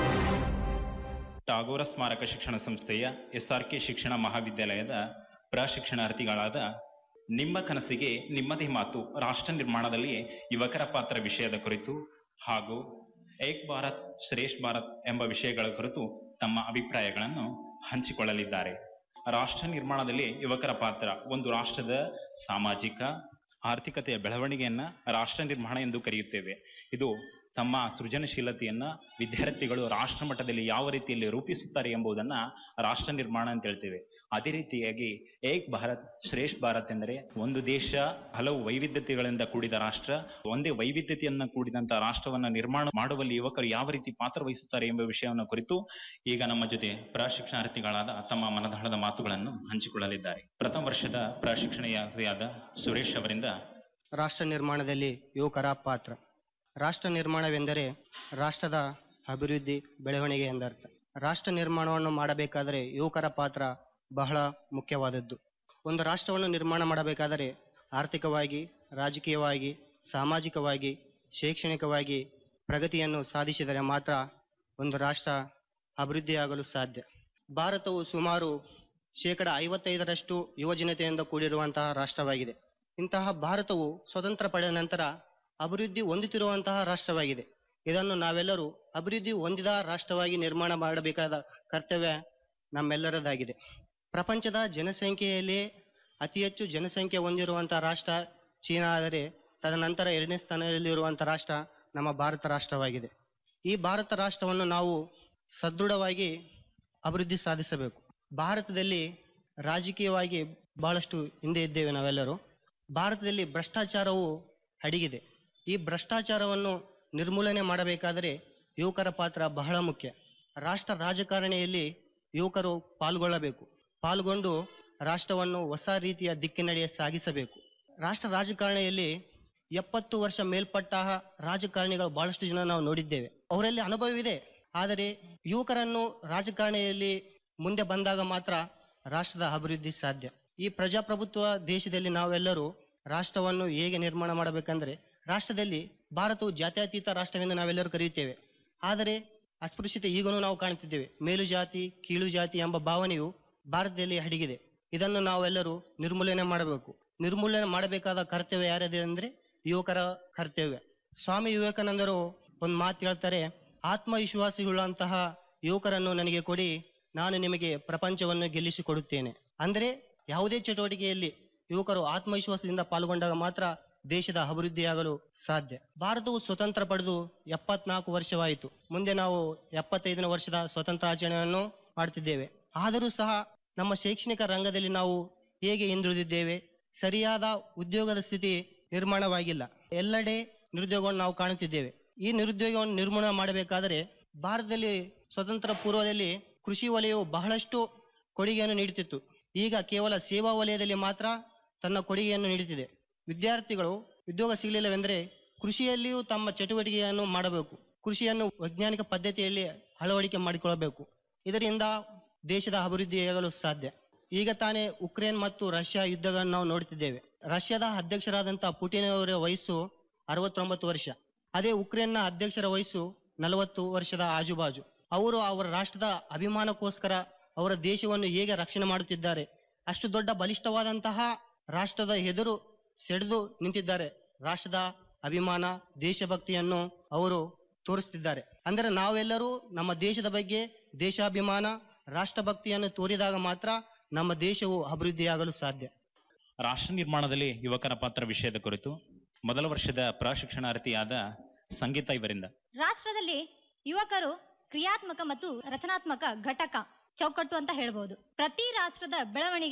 ಟಾಗೋರ ಸ್ಮಾರಕ ಶಿಕ್ಷಣ ಸಂಸ್ಥೆಯ ಎಸ್ಆರ್ಕೆ ಶಿಕ್ಷಣ ಮಹಾವಿದ್ಯಾಲಯದ ಪ್ರಶಿಕ್ಷಣಾರ್ಥಿಗಳಾದ ನಿಮ್ಮ ಕನಸಿಗೆ ನಿಮ್ಮದೇ ಮಾತು ರಾಷ್ಟ್ರ ನಿರ್ಮಾಣದಲ್ಲಿ ಯುವಕರ ಪಾತ್ರ ವಿಷಯದ ಕುರಿತು ಹಾಗೂ ಏಕ್ ಭಾರತ್ ಶ್ರೇಷ್ಠ ಭಾರತ್ ಎಂಬ ವಿಷಯಗಳ ಕುರಿತು ತಮ್ಮ ಅಭಿಪ್ರಾಯಗಳನ್ನು ಹಂಚಿಕೊಳ್ಳಲಿದ್ದಾರೆ ರಾಷ್ಟ್ರ ನಿರ್ಮಾಣದಲ್ಲಿ ಯುವಕರ ಪಾತ್ರ ಒಂದು ರಾಷ್ಟ್ರದ ಸಾಮಾಜಿಕ ಆರ್ಥಿಕತೆಯ ಬೆಳವಣಿಗೆಯನ್ನ ರಾಷ್ಟ್ರ ನಿರ್ಮಾಣ ಎಂದು ಕರೆಯುತ್ತೇವೆ ಇದು ತಮ್ಮ ಸೃಜನಶೀಲತೆಯನ್ನ ವಿದ್ಯಾರ್ಥಿಗಳು ರಾಷ್ಟ್ರ ಮಟ್ಟದಲ್ಲಿ ಯಾವ ರೀತಿಯಲ್ಲಿ ರೂಪಿಸುತ್ತಾರೆ ಎಂಬುದನ್ನ ರಾಷ್ಟ್ರ ನಿರ್ಮಾಣ ಅಂತ ಹೇಳ್ತೇವೆ ಅದೇ ರೀತಿಯಾಗಿ ಏಕ್ ಭಾರತ್ ಶ್ರೇಷ್ಠ ಭಾರತ್ ಎಂದರೆ ಒಂದು ದೇಶ ಹಲವು ವೈವಿಧ್ಯತೆಗಳಿಂದ ಕೂಡಿದ ರಾಷ್ಟ್ರ ಒಂದೇ ವೈವಿಧ್ಯತೆಯನ್ನ ಕೂಡಿದಂತ ರಾಷ್ಟ್ರವನ್ನ ನಿರ್ಮಾಣ ಮಾಡುವಲ್ಲಿ ಯುವಕರು ಯಾವ ರೀತಿ ಪಾತ್ರ ವಹಿಸುತ್ತಾರೆ ಎಂಬ ವಿಷಯವನ್ನು ಕುರಿತು ಈಗ ನಮ್ಮ ಜೊತೆ ಪ್ರಶಿಕ್ಷಣಾರ್ಥಿಗಳಾದ ತಮ್ಮ ಮನದಾಳದ ಮಾತುಗಳನ್ನು ಹಂಚಿಕೊಳ್ಳಲಿದ್ದಾರೆ ಪ್ರಥಮ ವರ್ಷದ ಪ್ರಶಿಕ್ಷಣಾರ್ಥಿಯಾದ ಸುರೇಶ್ ಅವರಿಂದ ರಾಷ್ಟ್ರ ನಿರ್ಮಾಣದಲ್ಲಿ ಯುವಕರ ಪಾತ್ರ ರಾಷ್ಟ್ರ ನಿರ್ಮಾಣವೆಂದರೆ ರಾಷ್ಟ್ರದ ಅಭಿವೃದ್ಧಿ ಬೆಳವಣಿಗೆ ಎಂದರ್ಥ ರಾಷ್ಟ್ರ ನಿರ್ಮಾಣವನ್ನು ಮಾಡಬೇಕಾದರೆ ಯುವಕರ ಪಾತ್ರ ಬಹಳ ಮುಖ್ಯವಾದದ್ದು ಒಂದು ರಾಷ್ಟ್ರವನ್ನು ನಿರ್ಮಾಣ ಮಾಡಬೇಕಾದರೆ ಆರ್ಥಿಕವಾಗಿ ರಾಜಕೀಯವಾಗಿ ಸಾಮಾಜಿಕವಾಗಿ ಶೈಕ್ಷಣಿಕವಾಗಿ ಪ್ರಗತಿಯನ್ನು ಸಾಧಿಸಿದರೆ ಮಾತ್ರ ಒಂದು ರಾಷ್ಟ್ರ ಅಭಿವೃದ್ಧಿಯಾಗಲು ಸಾಧ್ಯ ಭಾರತವು ಸುಮಾರು ಶೇಕಡ ಐವತ್ತೈದರಷ್ಟು ಯುವಜನತೆಯಿಂದ ಕೂಡಿರುವಂತಹ ರಾಷ್ಟ್ರವಾಗಿದೆ ಇಂತಹ ಭಾರತವು ಸ್ವತಂತ್ರ ಪಡೆದ ನಂತರ ಅಭಿವೃದ್ಧಿ ಹೊಂದುತ್ತಿರುವಂತಹ ರಾಷ್ಟ್ರವಾಗಿದೆ ಇದನ್ನು ನಾವೆಲ್ಲರೂ ಅಭಿವೃದ್ಧಿ ಹೊಂದಿದ ರಾಷ್ಟ್ರವಾಗಿ ನಿರ್ಮಾಣ ಮಾಡಬೇಕಾದ ಕರ್ತವ್ಯ ನಮ್ಮೆಲ್ಲರದಾಗಿದೆ ಪ್ರಪಂಚದ ಜನಸಂಖ್ಯೆಯಲ್ಲಿ ಅತಿ ಹೆಚ್ಚು ಜನಸಂಖ್ಯೆ ಹೊಂದಿರುವಂತಹ ರಾಷ್ಟ್ರ ಚೀನಾ ಆದರೆ ತದನಂತರ ಎರಡನೇ ಸ್ಥಾನದಲ್ಲಿರುವಂತಹ ರಾಷ್ಟ್ರ ನಮ್ಮ ಭಾರತ ರಾಷ್ಟ್ರವಾಗಿದೆ ಈ ಭಾರತ ರಾಷ್ಟ್ರವನ್ನು ನಾವು ಸದೃಢವಾಗಿ ಅಭಿವೃದ್ಧಿ ಸಾಧಿಸಬೇಕು ಭಾರತದಲ್ಲಿ ರಾಜಕೀಯವಾಗಿ ಬಹಳಷ್ಟು ಹಿಂದೆ ಇದ್ದೇವೆ ನಾವೆಲ್ಲರೂ ಭಾರತದಲ್ಲಿ ಭ್ರಷ್ಟಾಚಾರವು ಅಡಗಿದೆ ಈ ಭ್ರಷ್ಟಾಚಾರವನ್ನು ನಿರ್ಮೂಲನೆ ಮಾಡಬೇಕಾದರೆ ಯುವಕರ ಪಾತ್ರ ಬಹಳ ಮುಖ್ಯ ರಾಷ್ಟ್ರ ರಾಜಕಾರಣಿಯಲ್ಲಿ ಯುವಕರು ಪಾಲ್ಗೊಳ್ಳಬೇಕು ಪಾಲ್ಗೊಂಡು ರಾಷ್ಟ್ರವನ್ನು ಹೊಸ ರೀತಿಯ ದಿಕ್ಕಿನಡೆಗೆ ಸಾಗಿಸಬೇಕು ರಾಷ್ಟ್ರ ರಾಜಕಾರಣಿಯಲ್ಲಿ ಎಪ್ಪತ್ತು ವರ್ಷ ಮೇಲ್ಪಟ್ಟ ರಾಜಕಾರಣಿಗಳು ಬಹಳಷ್ಟು ಜನ ನಾವು ನೋಡಿದ್ದೇವೆ ಅವರಲ್ಲಿ ಅನುಭವವಿದೆ ಆದರೆ ಯುವಕರನ್ನು ರಾಜಕಾರಣಿಯಲ್ಲಿ ಮುಂದೆ ಬಂದಾಗ ಮಾತ್ರ ರಾಷ್ಟ್ರದ ಅಭಿವೃದ್ಧಿ ಸಾಧ್ಯ ಈ ಪ್ರಜಾಪ್ರಭುತ್ವ ದೇಶದಲ್ಲಿ ನಾವೆಲ್ಲರೂ ರಾಷ್ಟ್ರವನ್ನು ಹೇಗೆ ನಿರ್ಮಾಣ ಮಾಡಬೇಕಂದ್ರೆ ರಾಷ್ಟ್ರದಲ್ಲಿ ಭಾರತವು ಜಾತ್ಯತೀತ ರಾಷ್ಟ್ರವೆಂದು ನಾವೆಲ್ಲರೂ ಕರೆಯುತ್ತೇವೆ ಆದರೆ ಅಸ್ಪೃಶ್ಯತೆ ಈಗಲೂ ನಾವು ಕಾಣುತ್ತಿದ್ದೇವೆ ಮೇಲು ಜಾತಿ ಕೀಳು ಜಾತಿ ಎಂಬ ಭಾವನೆಯು ಭಾರತದಲ್ಲಿ ಅಡಗಿದೆ ಇದನ್ನು ನಾವೆಲ್ಲರೂ ನಿರ್ಮೂಲನೆ ಮಾಡಬೇಕು ನಿರ್ಮೂಲನೆ ಮಾಡಬೇಕಾದ ಕರ್ತವ್ಯ ಯಾರಿದೆ ಅಂದ್ರೆ ಯುವಕರ ಕರ್ತವ್ಯ ಸ್ವಾಮಿ ವಿವೇಕಾನಂದರು ಒಂದು ಮಾತು ಹೇಳ್ತಾರೆ ಆತ್ಮವಿಶ್ವಾಸವುಳ್ಳಂತಹ ಯುವಕರನ್ನು ನನಗೆ ಕೊಡಿ ನಾನು ನಿಮಗೆ ಪ್ರಪಂಚವನ್ನು ಗೆಲ್ಲಿಸಿಕೊಡುತ್ತೇನೆ ಅಂದ್ರೆ ಯಾವುದೇ ಚಟುವಟಿಕೆಯಲ್ಲಿ ಯುವಕರು ಆತ್ಮವಿಶ್ವಾಸದಿಂದ ಪಾಲ್ಗೊಂಡಾಗ ಮಾತ್ರ ದೇಶದ ಅಭಿವೃದ್ಧಿಯಾಗಲು ಸಾಧ್ಯ ಭಾರತವು ಸ್ವತಂತ್ರ ಪಡೆದು ಎಪ್ಪತ್ನಾಲ್ಕು ವರ್ಷವಾಯಿತು ಮುಂದೆ ನಾವು ಎಪ್ಪತ್ತೈದನೇ ವರ್ಷದ ಸ್ವತಂತ್ರ ಆಚರಣೆಯನ್ನು ಮಾಡ್ತಿದ್ದೇವೆ ಆದರೂ ಸಹ ನಮ್ಮ ಶೈಕ್ಷಣಿಕ ರಂಗದಲ್ಲಿ ನಾವು ಹೇಗೆ ಹಿಂದುಳಿದಿದ್ದೇವೆ ಸರಿಯಾದ ಉದ್ಯೋಗದ ಸ್ಥಿತಿ ನಿರ್ಮಾಣವಾಗಿಲ್ಲ ಎಲ್ಲೆಡೆ ನಿರುದ್ಯೋಗವನ್ನು ನಾವು ಕಾಣುತ್ತಿದ್ದೇವೆ ಈ ನಿರುದ್ಯೋಗವನ್ನು ನಿರ್ಮೂಲನೆ ಮಾಡಬೇಕಾದರೆ ಭಾರತದಲ್ಲಿ ಸ್ವತಂತ್ರ ಪೂರ್ವದಲ್ಲಿ ಕೃಷಿ ವಲಯವು ಬಹಳಷ್ಟು ಕೊಡುಗೆಯನ್ನು ನೀಡುತ್ತಿತ್ತು ಈಗ ಕೇವಲ ಸೇವಾ ವಲಯದಲ್ಲಿ ಮಾತ್ರ ತನ್ನ ಕೊಡುಗೆಯನ್ನು ನೀಡುತ್ತಿದೆ ವಿದ್ಯಾರ್ಥಿಗಳು ಉದ್ಯೋಗ ಸಿಗಲಿಲ್ಲವೆಂದರೆ ಕೃಷಿಯಲ್ಲಿಯೂ ತಮ್ಮ ಚಟುವಟಿಕೆಯನ್ನು ಮಾಡಬೇಕು ಕೃಷಿಯನ್ನು ವೈಜ್ಞಾನಿಕ ಪದ್ಧತಿಯಲ್ಲಿ ಅಳವಡಿಕೆ ಮಾಡಿಕೊಳ್ಳಬೇಕು ಇದರಿಂದ ದೇಶದ ಅಭಿವೃದ್ಧಿಯಾಗಲು ಸಾಧ್ಯ ಈಗ ತಾನೇ ಉಕ್ರೇನ್ ಮತ್ತು ರಷ್ಯಾ ಯುದ್ಧಗಳನ್ನು ನಾವು ನೋಡುತ್ತಿದ್ದೇವೆ ರಷ್ಯಾದ ಅಧ್ಯಕ್ಷರಾದಂತಹ ಪುಟಿನ್ ಅವರ ವಯಸ್ಸು ಅರವತ್ತೊಂಬತ್ತು ವರ್ಷ ಅದೇ ಉಕ್ರೇನ್ನ ಅಧ್ಯಕ್ಷರ ವಯಸ್ಸು ನಲವತ್ತು ವರ್ಷದ ಆಜುಬಾಜು ಅವರು ಅವರ ರಾಷ್ಟ್ರದ ಅಭಿಮಾನಕ್ಕೋಸ್ಕರ ಅವರ ದೇಶವನ್ನು ಹೇಗೆ ರಕ್ಷಣೆ ಮಾಡುತ್ತಿದ್ದಾರೆ ಅಷ್ಟು ದೊಡ್ಡ ಬಲಿಷ್ಠವಾದಂತಹ ರಾಷ್ಟ್ರದ ಎದುರು ಸೆಳೆದು ನಿಂತಿದ್ದಾರೆ ರಾಷ್ಟ್ರದ ಅಭಿಮಾನ ದೇಶಭಕ್ತಿಯನ್ನು ಅವರು ತೋರಿಸುತ್ತಿದ್ದಾರೆ ಅಂದರೆ ನಾವೆಲ್ಲರೂ ನಮ್ಮ ದೇಶದ ಬಗ್ಗೆ ದೇಶಾಭಿಮಾನ ರಾಷ್ಟ್ರಭಕ್ತಿಯನ್ನು ತೋರಿದಾಗ ಮಾತ್ರ ನಮ್ಮ ದೇಶವು ಅಭಿವೃದ್ಧಿಯಾಗಲು ಸಾಧ್ಯ ರಾಷ್ಟ್ರ ನಿರ್ಮಾಣದಲ್ಲಿ ಯುವಕರ ಪಾತ್ರ ವಿಷಯದ ಕುರಿತು ಮೊದಲ ವರ್ಷದ ಪ್ರಶಿಕ್ಷಣಾರ್ಥಿಯಾದ ಸಂಗೀತ ಇವರಿಂದ ರಾಷ್ಟ್ರದಲ್ಲಿ ಯುವಕರು ಕ್ರಿಯಾತ್ಮಕ ಮತ್ತು ರಚನಾತ್ಮಕ ಘಟಕ ಚೌಕಟ್ಟು ಅಂತ ಹೇಳ್ಬೋದು ಪ್ರತಿ ರಾಷ್ಟ್ರದ ಬೆಳವಣಿಗೆ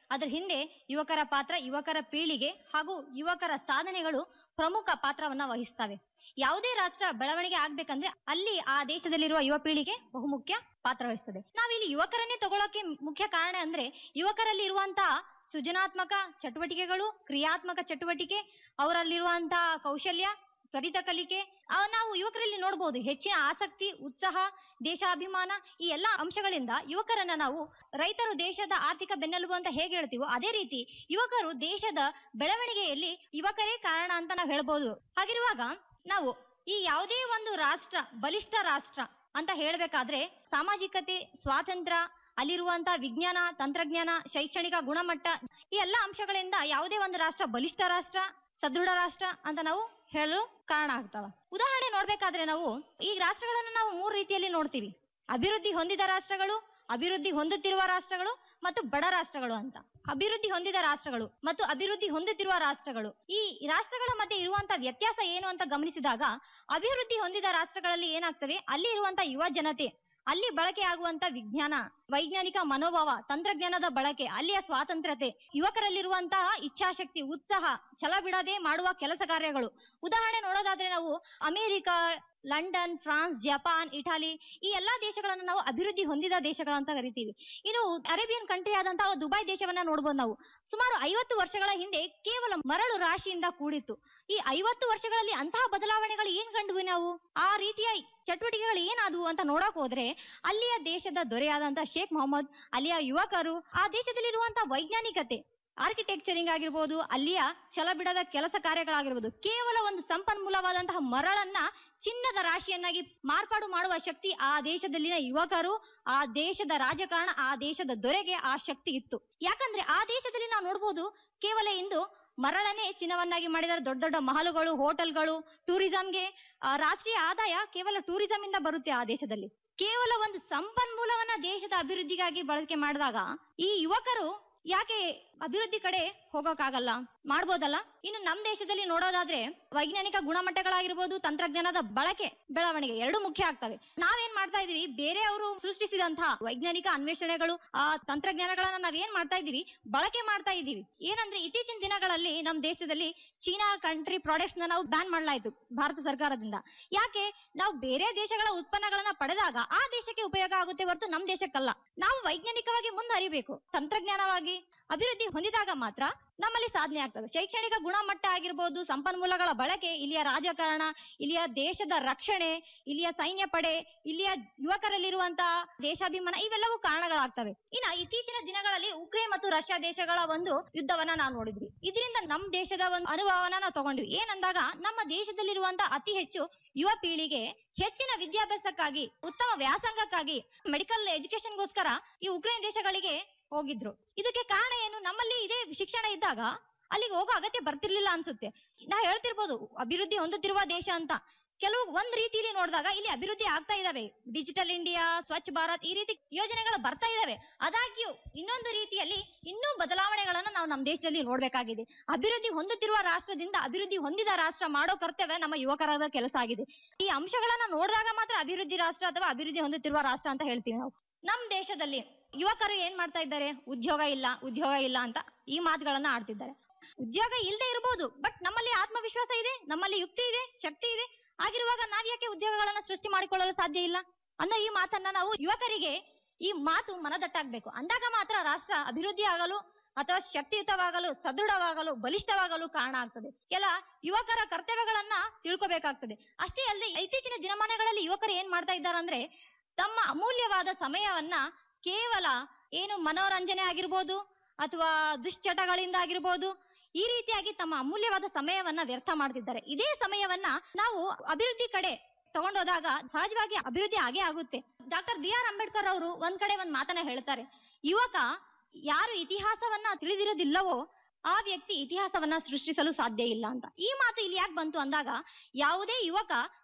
ಅದರ ಹಿಂದೆ ಯುವಕರ ಪಾತ್ರ ಯುವಕರ ಪೀಳಿಗೆ ಹಾಗೂ ಯುವಕರ ಸಾಧನೆಗಳು ಪ್ರಮುಖ ಪಾತ್ರವನ್ನ ವಹಿಸ್ತವೆ ಯಾವುದೇ ರಾಷ್ಟ್ರ ಬೆಳವಣಿಗೆ ಆಗ್ಬೇಕಂದ್ರೆ ಅಲ್ಲಿ ಆ ದೇಶದಲ್ಲಿರುವ ಯುವ ಪೀಳಿಗೆ ಬಹುಮುಖ್ಯ ಪಾತ್ರ ವಹಿಸ್ತದೆ ನಾವಿಲ್ಲಿ ಯುವಕರನ್ನೇ ತಗೊಳ್ಳೋಕೆ ಮುಖ್ಯ ಕಾರಣ ಅಂದ್ರೆ ಯುವಕರಲ್ಲಿ ಇರುವಂತಹ ಸೃಜನಾತ್ಮಕ ಚಟುವಟಿಕೆಗಳು ಕ್ರಿಯಾತ್ಮಕ ಚಟುವಟಿಕೆ ಅವರಲ್ಲಿರುವಂತಹ ಕೌಶಲ್ಯ ತ್ವರಿತ ಕಲಿಕೆ ಆ, ನಾವು ಯುವಕರಲ್ಲಿ ನೋಡಬಹುದು ಹೆಚ್ಚಿನ ಆಸಕ್ತಿ ಉತ್ಸಾಹ ದೇಶಾಭಿಮಾನ ಈ ಎಲ್ಲಾ ಅಂಶಗಳಿಂದ ಯುವಕರನ್ನ ನಾವು ರೈತರು ದೇಶದ ಆರ್ಥಿಕ ಬೆನ್ನೆಲುಬು ಅಂತ ಹೇಗೆ ಹೇಳ್ತೀವೋ ಅದೇ ರೀತಿ ಯುವಕರು ದೇಶದ ಬೆಳವಣಿಗೆಯಲ್ಲಿ ಯುವಕರೇ ಕಾರಣ ಅಂತ ನಾವು ಹೇಳ್ಬೋದು ಹಾಗಿರುವಾಗ ನಾವು ಈ ಯಾವುದೇ ಒಂದು ರಾಷ್ಟ್ರ ಬಲಿಷ್ಠ ರಾಷ್ಟ್ರ ಅಂತ ಹೇಳ್ಬೇಕಾದ್ರೆ ಸಾಮಾಜಿಕತೆ ಸ್ವಾತಂತ್ರ್ಯ ಅಲ್ಲಿರುವಂತ ವಿಜ್ಞಾನ ತಂತ್ರಜ್ಞಾನ ಶೈಕ್ಷಣಿಕ ಗುಣಮಟ್ಟ ಈ ಎಲ್ಲಾ ಅಂಶಗಳಿಂದ ಯಾವುದೇ ಒಂದು ರಾಷ್ಟ್ರ ಬಲಿಷ್ಠ ರಾಷ್ಟ್ರ ಸದೃಢ ರಾಷ್ಟ್ರ ಅಂತ ನಾವು ಹೇಳಲು ಕಾರಣ ಆಗ್ತಾವ ಉದಾಹರಣೆ ನೋಡ್ಬೇಕಾದ್ರೆ ನಾವು ಈ ರಾಷ್ಟ್ರಗಳನ್ನ ನಾವು ಮೂರು ರೀತಿಯಲ್ಲಿ ನೋಡ್ತೀವಿ ಅಭಿವೃದ್ಧಿ ಹೊಂದಿದ ರಾಷ್ಟ್ರಗಳು ಅಭಿವೃದ್ಧಿ ಹೊಂದುತ್ತಿರುವ ರಾಷ್ಟ್ರಗಳು ಮತ್ತು ಬಡ ರಾಷ್ಟ್ರಗಳು ಅಂತ ಅಭಿವೃದ್ಧಿ ಹೊಂದಿದ ರಾಷ್ಟ್ರಗಳು ಮತ್ತು ಅಭಿವೃದ್ಧಿ ಹೊಂದುತ್ತಿರುವ ರಾಷ್ಟ್ರಗಳು ಈ ರಾಷ್ಟ್ರಗಳ ಮಧ್ಯೆ ಇರುವಂತ ವ್ಯತ್ಯಾಸ ಏನು ಅಂತ ಗಮನಿಸಿದಾಗ ಅಭಿವೃದ್ಧಿ ಹೊಂದಿದ ರಾಷ್ಟ್ರಗಳಲ್ಲಿ ಏನಾಗ್ತವೆ ಅಲ್ಲಿ ಇರುವಂತ ಯುವ ಜನತೆ ಅಲ್ಲಿ ಬಳಕೆ ಆಗುವಂತ ವಿಜ್ಞಾನ ವೈಜ್ಞಾನಿಕ ಮನೋಭಾವ ತಂತ್ರಜ್ಞಾನದ ಬಳಕೆ ಅಲ್ಲಿಯ ಸ್ವಾತಂತ್ರ್ಯತೆ ಯುವಕರಲ್ಲಿರುವಂತಹ ಇಚ್ಛಾಶಕ್ತಿ ಉತ್ಸಾಹ ಛಲ ಬಿಡದೆ ಮಾಡುವ ಕೆಲಸ ಕಾರ್ಯಗಳು ಉದಾಹರಣೆ ನೋಡೋದಾದ್ರೆ ನಾವು America London France Japan Italy ಈ ಎಲ್ಲಾ ದೇಶಗಳನ್ನು ನಾವು ಅಭಿವೃದ್ಧಿ ಹೊಂದಿದ ದೇಶಗಳು ಅಂತ ಕರಿತೀವಿ ಇನ್ನು ಅರೇಬಿಯನ್ ಕಂಟ್ರಿ ಆದಂತಹ ದುಬೈ ದೇಶವನ್ನ ನೋಡ್ಬೋದು ನಾವು ಸುಮಾರು ಐವತ್ತು ವರ್ಷಗಳ ಹಿಂದೆ ಕೇವಲ ಮರಳು ರಾಶಿಯಿಂದ ಕೂಡಿತ್ತು ಈ ಐವತ್ತು ವರ್ಷಗಳಲ್ಲಿ ಅಂತಹ ಬದಲಾವಣೆಗಳು ಏನ್ ಕಂಡ್ವಿ ನಾವು ಆ ರೀತಿಯ ಚಟುವಟಿಕೆಗಳು ಏನಾದವು ಅಂತ ನೋಡಕ್ ಹೋದ್ರೆ ಅಲ್ಲಿಯ ದೇಶದ ದೊರೆಯಾದಂತ ಶೇಖ್ ಮೊಹಮ್ಮದ್ ಅಲ್ಲಿಯ ಯುವಕರು ಆ ದೇಶದಲ್ಲಿರುವಂತಹ ವೈಜ್ಞಾನಿಕತೆ ಆರ್ಕಿಟೆಕ್ಚರಿಂಗ್ ಆಗಿರ್ಬೋದು ಅಲ್ಲಿಯ ಛಲ ಬಿಡದ ಕೆಲಸ ಕಾರ್ಯಗಳಾಗಿರ್ಬೋದು ಕೇವಲ ಒಂದು ಸಂಪನ್ಮೂಲವಾದಂತಹ ಮರಳನ್ನ ಚಿನ್ನದ ರಾಶಿಯನ್ನಾಗಿ ಮಾರ್ಪಾಡು ಮಾಡುವ ಶಕ್ತಿ ಆ ದೇಶದಲ್ಲಿನ ಯುವಕರು ಆ ದೇಶದ ರಾಜಕಾರಣ ಆ ದೇಶದ ದೊರೆಗೆ ಆ ಶಕ್ತಿ ಇತ್ತು ಯಾಕಂದ್ರೆ ಆ ದೇಶದಲ್ಲಿ ನಾವು ನೋಡ್ಬೋದು ಕೇವಲ ಇಂದು ಮರಳನ್ನೇ ಚಿನ್ನವನ್ನಾಗಿ ಮಾಡಿದರೆ ದೊಡ್ಡ ದೊಡ್ಡ ಮಹಲುಗಳು ಹೋಟೆಲ್ಗಳು ಟೂರಿಸಂಗೆ ಆ, ರಾಷ್ಟ್ರೀಯ ಆದಾಯ ಕೇವಲ ಟೂರಿಸಂ ಇಂದ ಬರುತ್ತೆ ಆ ದೇಶದಲ್ಲಿ ಕೇವಲ ಒಂದು ಸಂಪನ್ಮೂಲವನ್ನ ದೇಶದ ಅಭಿವೃದ್ಧಿಗಾಗಿ ಬಳಕೆ ಮಾಡಿದಾಗ ಈ ಯುವಕರು ಯಾಕೆ ಅಭಿವೃದ್ಧಿ ಕಡೆ ಹೋಗೋಕ್ಕಾಗಲ್ಲ ಮಾಡ್ಬೋದಲ್ಲ ಇನ್ನು ನಮ್ ದೇಶದಲ್ಲಿ ನೋಡೋದಾದ್ರೆ ವೈಜ್ಞಾನಿಕ ಗುಣಮಟ್ಟಗಳಾಗಿರ್ಬೋದು ತಂತ್ರಜ್ಞಾನದ ಬಳಕೆ ಬೆಳವಣಿಗೆ ಎರಡು ಮುಖ್ಯ ಆಗ್ತವೆ ನಾವೇನ್ ಮಾಡ್ತಾ ಇದೀವಿ ಬೇರೆಯವರು ಸೃಷ್ಟಿಸಿದಂತಹ ವೈಜ್ಞಾನಿಕ ಅನ್ವೇಷಣೆಗಳು ಆ ತಂತ್ರಜ್ಞಾನಗಳನ್ನ ನಾವೇನ್ ಮಾಡ್ತಾ ಇದೀವಿ ಬಳಕೆ ಮಾಡ್ತಾ ಇದೀವಿ ಏನಂದ್ರೆ ಇತ್ತೀಚಿನ ದಿನಗಳಲ್ಲಿ ನಮ್ ದೇಶದಲ್ಲಿ ಚೀನಾ ಕಂಟ್ರಿ ಪ್ರಾಡಕ್ಟ್ಸ್ ನ ನಾವು ಬ್ಯಾನ್ ಮಾಡ್ಲಾಯ್ತು ಭಾರತ ಸರ್ಕಾರದಿಂದ ಯಾಕೆ ನಾವು ಬೇರೆ ದೇಶಗಳ ಉತ್ಪನ್ನಗಳನ್ನ ಪಡೆದಾಗ ಆ ದೇಶಕ್ಕೆ ಉಪಯೋಗ ಆಗುತ್ತೆ ಹೊರತು ನಮ್ ದೇಶಕ್ಕಲ್ಲ ನಾವು ವೈಜ್ಞಾನಿಕವಾಗಿ ಮುಂದುವರಿಬೇಕು ತಂತ್ರಜ್ಞಾನವಾಗಿ ಅಭಿವೃದ್ಧಿ ಹೊಂದಿದಾಗ ಮಾತ್ರ ನಮ್ಮಲ್ಲಿ ಸಾಧನೆ ಆಗ್ತದೆ ಶೈಕ್ಷಣಿಕ ಗುಣಮಟ್ಟ ಆಗಿರ್ಬೋದು ಸಂಪನ್ಮೂಲಗಳ ಬಳಕೆ ಇಲ್ಲಿಯ ರಾಜಕಾರಣ ಇಲ್ಲಿಯ ದೇಶದ ರಕ್ಷಣೆ ಇಲ್ಲಿಯ ಸೈನ್ಯ ಪಡೆ ಇಲ್ಲಿಯ ಯುವಕರಲ್ಲಿರುವಂತಹ ದೇಶಾಭಿಮಾನ ಇವೆಲ್ಲವೂ ಕಾರಣಗಳಾಗ್ತವೆ ಇನ್ನ ಇತ್ತೀಚಿನ ದಿನಗಳಲ್ಲಿ ಉಕ್ರೇನ್ ಮತ್ತು ರಷ್ಯಾ ದೇಶಗಳ ಒಂದು ಯುದ್ಧವನ್ನ ನಾವು ನೋಡಿದ್ವಿ ಇದರಿಂದ ನಮ್ ದೇಶದ ಒಂದು ಅನುಭವನ ನಾವು ತಗೊಂಡ್ವಿ ಏನಂದಾಗ ನಮ್ಮ ದೇಶದಲ್ಲಿರುವಂತಹ ಅತಿ ಹೆಚ್ಚು ಯುವ ಪೀಳಿಗೆ ಹೆಚ್ಚಿನ ವಿದ್ಯಾಭ್ಯಾಸಕ್ಕಾಗಿ ಉತ್ತಮ ವ್ಯಾಸಂಗಕ್ಕಾಗಿ ಮೆಡಿಕಲ್ ಎಜುಕೇಶನ್ಗೋಸ್ಕರ ಈ ಉಕ್ರೇನ್ ದೇಶಗಳಿಗೆ ಹೋಗಿದ್ರು ಇದಕ್ಕೆ ಕಾರಣ ಏನು ನಮ್ಮಲ್ಲಿ ಇದೇ ಶಿಕ್ಷಣ ಇದ್ದಾಗ ಅಲ್ಲಿಗೆ ಹೋಗೋ ಅಗತ್ಯ ಬರ್ತಿರ್ಲಿಲ್ಲ ಅನ್ಸುತ್ತೆ ನಾ ಹೇಳ್ತಿರ್ಬೋದು ಅಭಿವೃದ್ಧಿ ಹೊಂದುತ್ತಿರುವ ದೇಶ ಅಂತ ಕೆಲವು ಒಂದ್ ರೀತಿಯಲ್ಲಿ ನೋಡಿದಾಗ ಇಲ್ಲಿ ಅಭಿವೃದ್ಧಿ ಆಗ್ತಾ ಇದಾವೆ ಡಿಜಿಟಲ್ ಇಂಡಿಯಾ ಸ್ವಚ್ಛ ಭಾರತ್ ಈ ರೀತಿ ಯೋಜನೆಗಳು ಬರ್ತಾ ಇದಾವೆ ಆದಾಗ್ಯೂ ಇನ್ನೊಂದು ರೀತಿಯಲ್ಲಿ ಇನ್ನೂ ಬದಲಾವಣೆಗಳನ್ನ ನಾವು ನಮ್ಮ ದೇಶದಲ್ಲಿ ನೋಡ್ಬೇಕಾಗಿದೆ ಅಭಿವೃದ್ಧಿ ಹೊಂದುತ್ತಿರುವ ರಾಷ್ಟ್ರದಿಂದ ಅಭಿವೃದ್ಧಿ ಹೊಂದಿದ ರಾಷ್ಟ್ರ ಮಾಡೋ ಕರ್ತವ್ಯ ನಮ್ಮ ಯುವಕರಾದ ಕೆಲಸ ಆಗಿದೆ ಈ ಅಂಶಗಳನ್ನ ನೋಡಿದಾಗ ಮಾತ್ರ ಅಭಿವೃದ್ಧಿ ರಾಷ್ಟ್ರ ಅಥವಾ ಅಭಿವೃದ್ಧಿ ಹೊಂದುತ್ತಿರುವ ರಾಷ್ಟ್ರ ಅಂತ ಹೇಳ್ತೀವಿ ನಾವು ನಮ್ ದೇಶದಲ್ಲಿ ಯುವಕರು ಏನ್ ಮಾಡ್ತಾ ಇದ್ದಾರೆ ಉದ್ಯೋಗ ಇಲ್ಲ ಉದ್ಯೋಗ ಇಲ್ಲ ಅಂತ ಈ ಮಾತುಗಳನ್ನ ಆಡ್ತಿದ್ದಾರೆ ಉದ್ಯೋಗ ಇಲ್ಲದೆ ಇರಬಹುದು ಬಟ್ ನಮ್ಮಲ್ಲಿ ಆತ್ಮವಿಶ್ವಾಸ ಇದೆ ನಮ್ಮಲ್ಲಿ ಯುಕ್ತಿ ಇದೆ ಶಕ್ತಿ ಇದೆ ಆಗಿರುವಾಗ ನಾವ್ ಯಾಕೆ ಉದ್ಯೋಗಗಳನ್ನ ಸೃಷ್ಟಿ ಮಾಡಿಕೊಳ್ಳಲು ಸಾಧ್ಯ ಇಲ್ಲ ಅನ್ನೋ ಈ ಮಾತನ್ನ ನಾವು ಯುವಕರಿಗೆ ಈ ಮಾತು ಮನದಟ್ಟಾಗ್ಬೇಕು ಅಂದಾಗ ಮಾತ್ರ ರಾಷ್ಟ್ರ ಅಭಿವೃದ್ಧಿ ಆಗಲು ಅಥವಾ ಶಕ್ತಿಯುತವಾಗಲು ಸದೃಢವಾಗಲು ಬಲಿಷ್ಠವಾಗಲು ಕಾರಣ ಆಗ್ತದೆ ಕೆಲ ಯುವಕರ ಕರ್ತವ್ಯಗಳನ್ನ ತಿಳ್ಕೊಬೇಕಾಗ್ತದೆ ಅಷ್ಟೇ ಅಲ್ಲದೆ ಇತ್ತೀಚಿನ ದಿನಮಾನಗಳಲ್ಲಿ ಯುವಕರು ಏನ್ ಮಾಡ್ತಾ ಇದ್ದಾರೆ ಅಂದ್ರೆ ತಮ್ಮ ಅಮೂಲ್ಯವಾದ ಸಮಯವನ್ನ ಕೇವಲ ಏನು ಮನೋರಂಜನೆ ಆಗಿರ್ಬೋದು ಅಥವಾ ದುಶ್ಚಟಗಳಿಂದ ಆಗಿರ್ಬೋದು ಈ ರೀತಿಯಾಗಿ ತಮ್ಮ ಅಮೂಲ್ಯವಾದ ಸಮಯವನ್ನ ವ್ಯರ್ಥ ಮಾಡ್ತಿದ್ದಾರೆ ಇದೇ ಸಮಯವನ್ನ ನಾವು ಅಭಿವೃದ್ಧಿ ಕಡೆ ತಗೊಂಡೋದಾಗ ಸಹಜವಾಗಿ ಅಭಿವೃದ್ಧಿ ಆಗೇ ಆಗುತ್ತೆ ಡಾಕ್ಟರ್ ಬಿ ಆರ್ ಅಂಬೇಡ್ಕರ್ ಅವರು ಒಂದ್ ಕಡೆ ಒಂದ್ ಮಾತನ್ನ ಹೇಳ್ತಾರೆ ಯುವಕ ಯಾರು ಇತಿಹಾಸವನ್ನ ತಿಳಿದಿರೋದಿಲ್ಲವೋ ಆ ವ್ಯಕ್ತಿ ಇತಿಹಾಸವನ್ನ ಸೃಷ್ಟಿಸಲು ಸಾಧ್ಯ ಇಲ್ಲ ಅಂತ ಈ ಮಾತು ಇಲ್ಲಿ ಯಾಕೆ ಬಂತು ಅಂದಾಗ ಯಾವುದೇ ಯುವಕ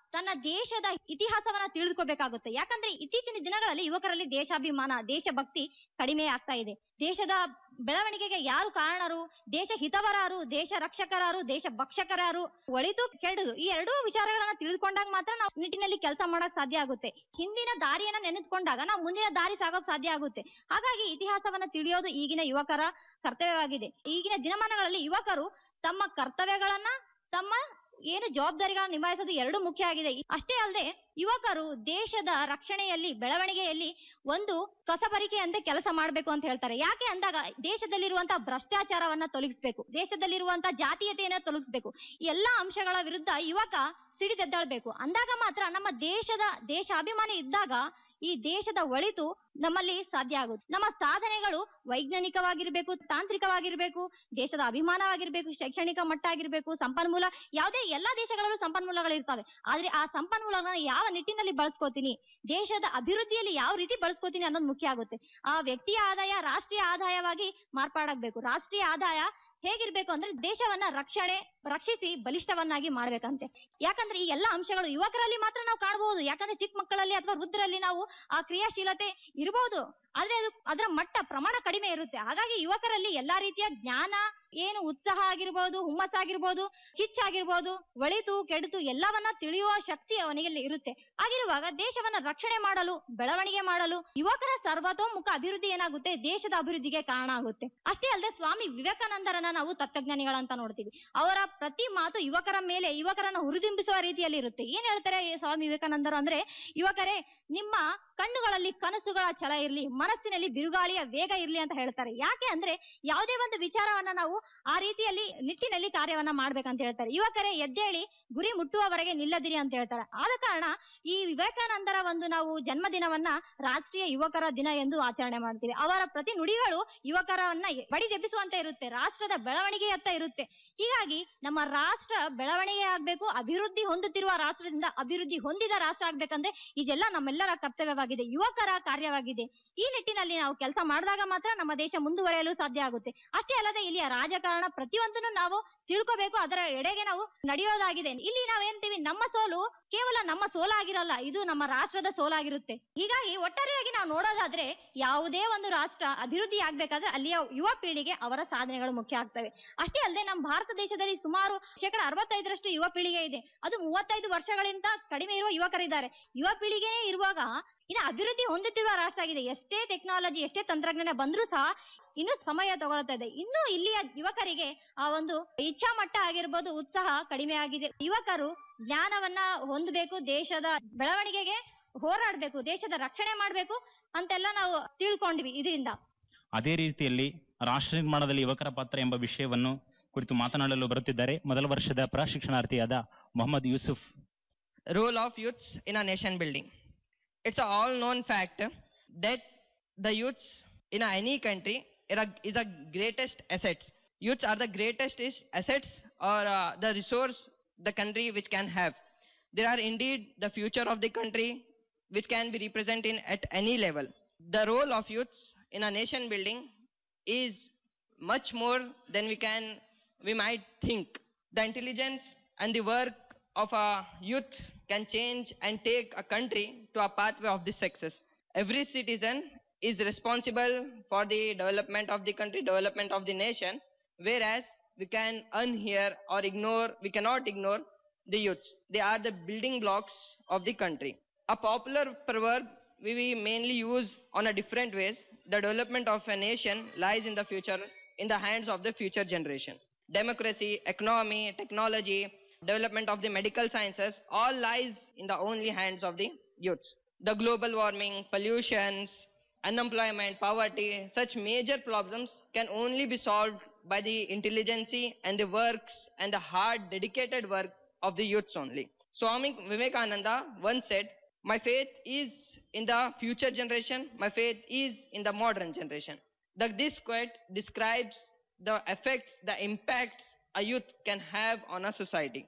ತನ್ನ ದೇಶದ ಇತಿಹಾಸವನ್ನ ತಿಳಿದುಕೋಬೇಕಾಗುತ್ತೆ ಯಾಕಂದ್ರೆ ಇತ್ತೀಚಿನ ದಿನಗಳಲ್ಲಿ ಯುವಕರಲ್ಲಿ ದೇಶಾಭಿಮಾನ ದೇಶಭಕ್ತಿ ಕಡಿಮೆ ಆಗ್ತಾ ಇದೆ ದೇಶದ ಬೆಳವಣಿಗೆಗೆ ಯಾರು ಕಾರಣರು ದೇಶ ಹಿತವರಾರು ದೇಶ ರಕ್ಷಕರಾರು ದೇಶ ಭಕ್ಷಕರಾರು ಒಳಿತು ಕೆಡುದು ಈ ಎರಡೂ ವಿಚಾರಗಳನ್ನ ತಿಳಿದುಕೊಂಡಾಗ ಮಾತ್ರ ನಾವು ನಿಟ್ಟಿನಲ್ಲಿ ಕೆಲಸ ಮಾಡಕ್ ಸಾಧ್ಯ ಆಗುತ್ತೆ ಹಿಂದಿನ ದಾರಿಯನ್ನ ನೆನೆದುಕೊಂಡಾಗ ನಾವು ಮುಂದಿನ ದಾರಿ ಸಾಗೋಕ್ ಸಾಧ್ಯ ಆಗುತ್ತೆ ಹಾಗಾಗಿ ಇತಿಹಾಸವನ್ನ ತಿಳಿಯೋದು ಈಗಿನ ಯುವಕರ ಕರ್ತವ್ಯವಾಗಿದೆ ಈಗಿನ ದಿನಮಾನಗಳಲ್ಲಿ ಯುವಕರು ತಮ್ಮ ಕರ್ತವ್ಯಗಳನ್ನ ತಮ್ಮ ಏನು ಜವಾಬ್ದಾರಿಗಳನ್ನ ನಿಭಾಯಿಸೋದು ಎರಡು ಮುಖ್ಯ ಆಗಿದೆ ಅಷ್ಟೇ ಅಲ್ಲದೆ ಯುವಕರು ದೇಶದ ರಕ್ಷಣೆಯಲ್ಲಿ ಬೆಳವಣಿಗೆಯಲ್ಲಿ ಒಂದು ಕಸಬರಿಕೆಯಂತೆ ಕೆಲಸ ಮಾಡಬೇಕು ಅಂತ ಹೇಳ್ತಾರೆ ಯಾಕೆ ಅಂದಾಗ ದೇಶದಲ್ಲಿರುವಂತಹ ಭ್ರಷ್ಟಾಚಾರವನ್ನ ತೊಲಗಿಸ್ಬೇಕು ದೇಶದಲ್ಲಿರುವಂತಹ ಜಾತೀಯತೆಯನ್ನ ತೊಲಗಿಸ್ಬೇಕು ಈ ಎಲ್ಲಾ ಅಂಶಗಳ ವಿರುದ್ಧ ಯುವಕ ಸಿಡಿದೆದ್ದಾಳ್ಬೇಕು ಅಂದಾಗ ಮಾತ್ರ ನಮ್ಮ ದೇಶದ ದೇಶ ಅಭಿಮಾನಿ ಇದ್ದಾಗ ಈ ದೇಶದ ಒಳಿತು ನಮ್ಮಲ್ಲಿ ಸಾಧ್ಯ ಆಗುತ್ತೆ ನಮ್ಮ ಸಾಧನೆಗಳು ವೈಜ್ಞಾನಿಕವಾಗಿರ್ಬೇಕು ತಾಂತ್ರಿಕವಾಗಿರ್ಬೇಕು ದೇಶದ ಅಭಿಮಾನವಾಗಿರ್ಬೇಕು ಶೈಕ್ಷಣಿಕ ಮಟ್ಟ ಆಗಿರ್ಬೇಕು ಸಂಪನ್ಮೂಲ ಯಾವುದೇ ಎಲ್ಲಾ ದೇಶಗಳಲ್ಲೂ ಸಂಪನ್ಮೂಲಗಳು ಇರ್ತವೆ ಆದ್ರೆ ಆ ಸಂಪನ್ಮೂಲಗಳನ್ನ ಯಾವ ನಿಟ್ಟಿನಲ್ಲಿ ಬಳಸ್ಕೋತೀನಿ ದೇಶದ ಅಭಿವೃದ್ಧಿಯಲ್ಲಿ ಯಾವ ರೀತಿ ಬಳಸ್ಕೋತೀನಿ ಅನ್ನೋದು ಮುಖ್ಯ ಆಗುತ್ತೆ ಆ ವ್ಯಕ್ತಿಯ ಆದಾಯ ರಾಷ್ಟ್ರೀಯ ಆದಾಯವಾಗಿ ಮಾರ್ಪಾಡಾಗ್ಬೇಕು ರಾಷ್ಟ್ರೀಯ ಆದಾಯ ಹೇಗಿರ್ಬೇಕು ಅಂದ್ರೆ ದೇಶವನ್ನ ರಕ್ಷಣೆ ರಕ್ಷಿಸಿ ಬಲಿಷ್ಠವನ್ನಾಗಿ ಮಾಡ್ಬೇಕಂತೆ ಯಾಕಂದ್ರೆ ಈ ಎಲ್ಲಾ ಅಂಶಗಳು ಯುವಕರಲ್ಲಿ ಮಾತ್ರ ನಾವು ಕಾಣಬಹುದು ಯಾಕಂದ್ರೆ ಚಿಕ್ಕ ಮಕ್ಕಳಲ್ಲಿ ಅಥವಾ ವೃದ್ಧರಲ್ಲಿ ನಾವು ಆ ಕ್ರಿಯಾಶೀಲತೆ ಇರಬಹುದು ಆದ್ರೆ ಅದು ಅದರ ಮಟ್ಟ ಪ್ರಮಾಣ ಕಡಿಮೆ ಇರುತ್ತೆ ಹಾಗಾಗಿ ಯುವಕರಲ್ಲಿ ಎಲ್ಲಾ ರೀತಿಯ ಜ್ಞಾನ ಏನು ಉತ್ಸಾಹ ಆಗಿರ್ಬೋದು ಹುಮ್ಮಸ್ಸಾಗಿರ್ಬೋದು ಕಿಚ್ಚಾಗಿರ್ಬೋದು ಒಳಿತು ಕೆಡುತು ಎಲ್ಲವನ್ನ ತಿಳಿಯುವ ಶಕ್ತಿ ಅವನಿಗೆ ಇರುತ್ತೆ ಹಾಗಿರುವಾಗ ದೇಶವನ್ನ ರಕ್ಷಣೆ ಮಾಡಲು ಬೆಳವಣಿಗೆ ಮಾಡಲು ಯುವಕರ ಸರ್ವತೋಮುಖ ಅಭಿವೃದ್ಧಿ ಏನಾಗುತ್ತೆ ದೇಶದ ಅಭಿವೃದ್ಧಿಗೆ ಕಾರಣ ಆಗುತ್ತೆ ಅಷ್ಟೇ ಅಲ್ಲದೆ ಸ್ವಾಮಿ ವಿವೇಕಾನಂದರನ್ನ ನಾವು ತತ್ವಜ್ಞಾನಿಗಳಂತ ನೋಡ್ತೀವಿ ಅವರ ಪ್ರತಿ ಮಾತು ಯುವಕರ ಮೇಲೆ ಯುವಕರನ್ನ ಹುರಿದುಂಬಿಸುವ ರೀತಿಯಲ್ಲಿ ಇರುತ್ತೆ ಏನ್ ಹೇಳ್ತಾರೆ ಈ ಸ್ವಾಮಿ ವಿವೇಕಾನಂದರು ಅಂದ್ರೆ ಯುವಕರೇ ನಿಮ್ಮ ಕಣ್ಣುಗಳಲ್ಲಿ ಕನಸುಗಳ ಛಲ ಇರ್ಲಿ ಮನಸ್ಸಿನಲ್ಲಿ ಬಿರುಗಾಳಿಯ ವೇಗ ಇರ್ಲಿ ಅಂತ ಹೇಳ್ತಾರೆ ಯಾಕೆ ಅಂದ್ರೆ ಯಾವುದೇ ಒಂದು ವಿಚಾರವನ್ನ ನಾವು ಆ ರೀತಿಯಲ್ಲಿ ನಿಟ್ಟಿನಲ್ಲಿ ಕಾರ್ಯವನ್ನ ಮಾಡ್ಬೇಕಂತ ಹೇಳ್ತಾರೆ ಯುವಕರೇ ಎದ್ದೇಳಿ ಗುರಿ ಮುಟ್ಟುವವರೆಗೆ ನಿಲ್ಲದಿರಿ ಅಂತ ಹೇಳ್ತಾರೆ ಆದ ಕಾರಣ ಈ ವಿವೇಕಾನಂದರ ಒಂದು ನಾವು ಜನ್ಮದಿನವನ್ನ ರಾಷ್ಟ್ರೀಯ ಯುವಕರ ದಿನ ಎಂದು ಆಚರಣೆ ಮಾಡ್ತೀವಿ ಅವರ ಪ್ರತಿ ನುಡಿಗಳು ಯುವಕರನ್ನ ಬಡಿದೆಬ್ಬಿಸುವಂತೆ ಇರುತ್ತೆ ರಾಷ್ಟ್ರದ ಬೆಳವಣಿಗೆಯತ್ತ ಇರುತ್ತೆ ಹೀಗಾಗಿ ನಮ್ಮ ರಾಷ್ಟ್ರ ಬೆಳವಣಿಗೆ ಆಗ್ಬೇಕು ಅಭಿವೃದ್ಧಿ ಹೊಂದುತ್ತಿರುವ ರಾಷ್ಟ್ರದಿಂದ ಅಭಿವೃದ್ಧಿ ಹೊಂದಿದ ರಾಷ್ಟ್ರ ಆಗ್ಬೇಕಂದ್ರೆ ಇದೆಲ್ಲ ನಮ್ಮೆಲ್ಲರ ಕರ್ತವ್ಯವಾಗಿದೆ ಯುವಕರ ಕಾರ್ಯವಾಗಿದೆ ಈ ನಿಟ್ಟಿನಲ್ಲಿ ನಾವು ಕೆಲಸ ಮಾಡಿದಾಗ ಮಾತ್ರ ನಮ್ಮ ದೇಶ ಮುಂದುವರಿಯಲು ಸಾಧ್ಯ ಆಗುತ್ತೆ ಅಷ್ಟೇ ಅಲ್ಲದೆ ಇಲ್ಲಿಯ ರಾಜಕಾರಣ ಪ್ರತಿಯೊಂದನ್ನು ನಾವು ತಿಳ್ಕೋಬೇಕು ಅದರ ಎಡೆಗೆ ನಾವು ನಡೆಯೋದಾಗಿದೆ ಇಲ್ಲಿ ನಾವೇಂತೀವಿ ನಮ್ಮ ಸೋಲು ಕೇವಲ ನಮ್ಮ ಸೋಲಾಗಿರಲ್ಲ ಇದು ನಮ್ಮ ರಾಷ್ಟ್ರದ ಸೋಲಾಗಿರುತ್ತೆ ಹೀಗಾಗಿ ಒಟ್ಟಾರೆಯಾಗಿ ನಾವು ನೋಡೋದಾದ್ರೆ ಯಾವುದೇ ಒಂದು ರಾಷ್ಟ್ರ ಅಭಿವೃದ್ಧಿ ಆಗ್ಬೇಕಾದ್ರೆ ಅಲ್ಲಿಯ ಯುವ ಪೀಳಿಗೆ ಅವರ ಸಾಧನೆಗಳು ಮುಖ್ಯ ಆಗ್ತವೆ ಅಷ್ಟೇ ಅಲ್ಲದೆ ನಮ್ಮ ಭಾರತ ದೇಶದಲ್ಲಿ ಸುಮಾರು ಶೇಕಡ ಅರವತ್ತೈದರಷ್ಟು ಯುವ ಪೀಳಿಗೆ ಇದೆ ಅದು ಮೂವತ್ತೈದು ವರ್ಷಗಳಿಂದ ಕಡಿಮೆ ಇರುವ ಯುವಕರಿದ್ದಾರೆ ಯುವ ಪೀಳಿಗೆ ಇರುವಾಗ ಇನ್ನು ಅಭಿವೃದ್ಧಿ ಹೊಂದುತ್ತಿರುವ ರಾಷ್ಟ್ರ ಆಗಿದೆ ಎಷ್ಟೇ ಟೆಕ್ನಾಲಜಿ ಎಷ್ಟೇ ತಂತ್ರಜ್ಞಾನ ಬಂದ್ರೂ ಸಹ ಇನ್ನು ಸಮಯ ತಗೊಳ್ತಾ ಇದೆ ಇನ್ನು ಇಲ್ಲಿಯ ಯುವಕರಿಗೆ ಆ ಒಂದು ಇಚ್ಛಾ ಮಟ್ಟ ಆಗಿರ್ಬೋದು ಉತ್ಸಾಹ ಕಡಿಮೆ ಆಗಿದೆ ಯುವಕರು ಜ್ಞಾನವನ್ನ ಹೊಂದಬೇಕು ದೇಶದ ಬೆಳವಣಿಗೆಗೆ ಹೋರಾಡ್ಬೇಕು ದೇಶದ ರಕ್ಷಣೆ ಮಾಡ್ಬೇಕು ಅಂತೆಲ್ಲ ನಾವು ತಿಳ್ಕೊಂಡ್ವಿ ಇದರಿಂದ ಅದೇ ರೀತಿಯಲ್ಲಿ ರಾಷ್ಟ್ರ ನಿರ್ಮಾಣದಲ್ಲಿ ಯುವಕರ ಪಾತ್ರ ಎಂಬ ವಿಷಯವನ್ನು ಕುರಿತು ಮಾತನಾಡಲು ಬರುತ್ತಿದ್ದಾರೆ ಮೊದಲ ವರ್ಷದ ಪ್ರಶಿಕ್ಷಣಾರ್ಥಿಯಾದ Mohammed Yusuf role of youths in a nation building. It's a all known fact that the youths in a- any country is a- is a greatest assets. Youths are the greatest is assets or uh, the resource the country which can have. They are indeed the future of the country which can be represented at any level. The role of youths in a nation building is much more than we can we might think. The intelligence and the work of a youth can change and take a country to a pathway of the success. Every citizen is responsible for the development of the country, development of the nation, whereas we can unhear or ignore, we cannot ignore the youths. They are the building blocks of the country. A popular proverb we, we mainly use on a different ways. The development of a nation lies in the future, in the hands of the future generation. Democracy, economy, technology, development of the medical sciences all lies in the only hands of the youths. The global warming, pollutions, unemployment, poverty, such major problems can only be solved by the intelligence and the works and the hard dedicated work of the youths only. Swami Vivekananda once said, my faith is in the future generation, my faith is in the modern generation. The, this quote describes the effects, the impacts a youth can have on a society.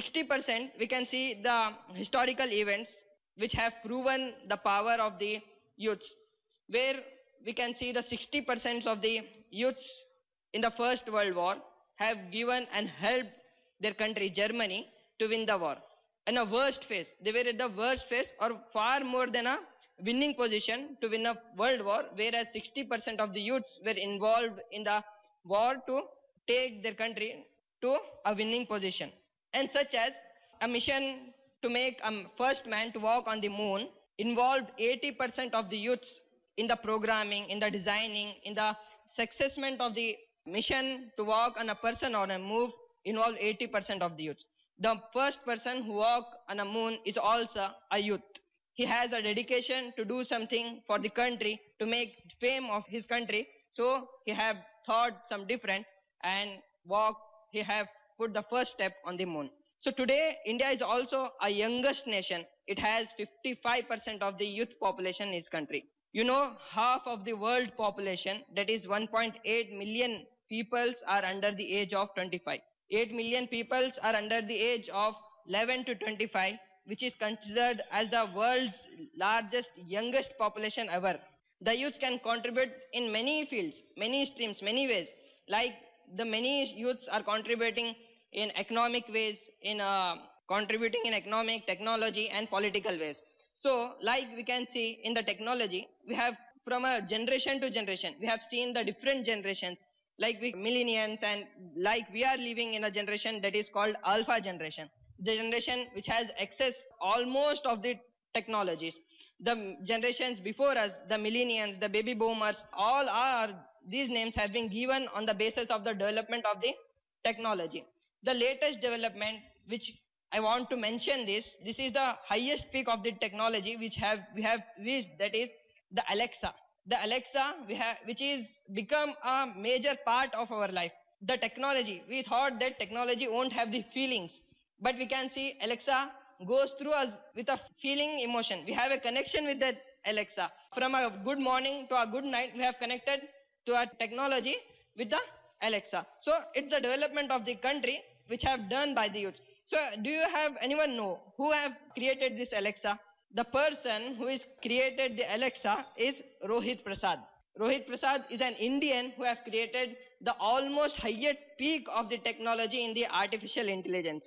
60% we can see the historical events which have proven the power of the youths, where we can see the 60% of the youths in the First World War have given and helped their country, Germany, to win the war. in a worst phase. They were at the worst phase or far more than a winning position to win a world war, whereas 60% of the youths were involved in the war to take their country to a winning position. And such as a mission to make a first man to walk on the moon involved 80% of the youths in the programming, in the designing, in the successment of the mission to walk on a person or a move involved 80% of the youths. The first person who walk on a moon is also a youth. He has a dedication to do something for the country, to make fame of his country. So he have thought some different and walk, he have put the first step on the moon. So today, India is also a youngest nation. It has 55% of the youth population in its country. You know, half of the world population, that is 1.8 million peoples are under the age of 25. 8 million peoples are under the age of 11 to 25, which is considered as the world's largest, youngest population ever. The youth can contribute in many fields, many streams, many ways. Like the many youths are contributing in economic ways, in uh, contributing in economic, technology, and political ways. So, like we can see in the technology, we have from a generation to generation, we have seen the different generations, like we millennials, and like we are living in a generation that is called alpha generation, the generation which has access almost of the technologies. The generations before us, the millennials, the baby boomers, all are these names have been given on the basis of the development of the technology. The latest development which I want to mention this, this is the highest peak of the technology which have we have reached that is the Alexa. The Alexa we have which is become a major part of our life. The technology, we thought that technology won't have the feelings, but we can see Alexa goes through us with a feeling emotion. We have a connection with that Alexa. From a good morning to a good night, we have connected to our technology with the Alexa. So it's the development of the country which have done by the youth. So do you have anyone know who have created this Alexa? The person who is created the Alexa is Rohit Prasad. Rohit Prasad is an Indian who have created the almost highest peak of the technology in the artificial intelligence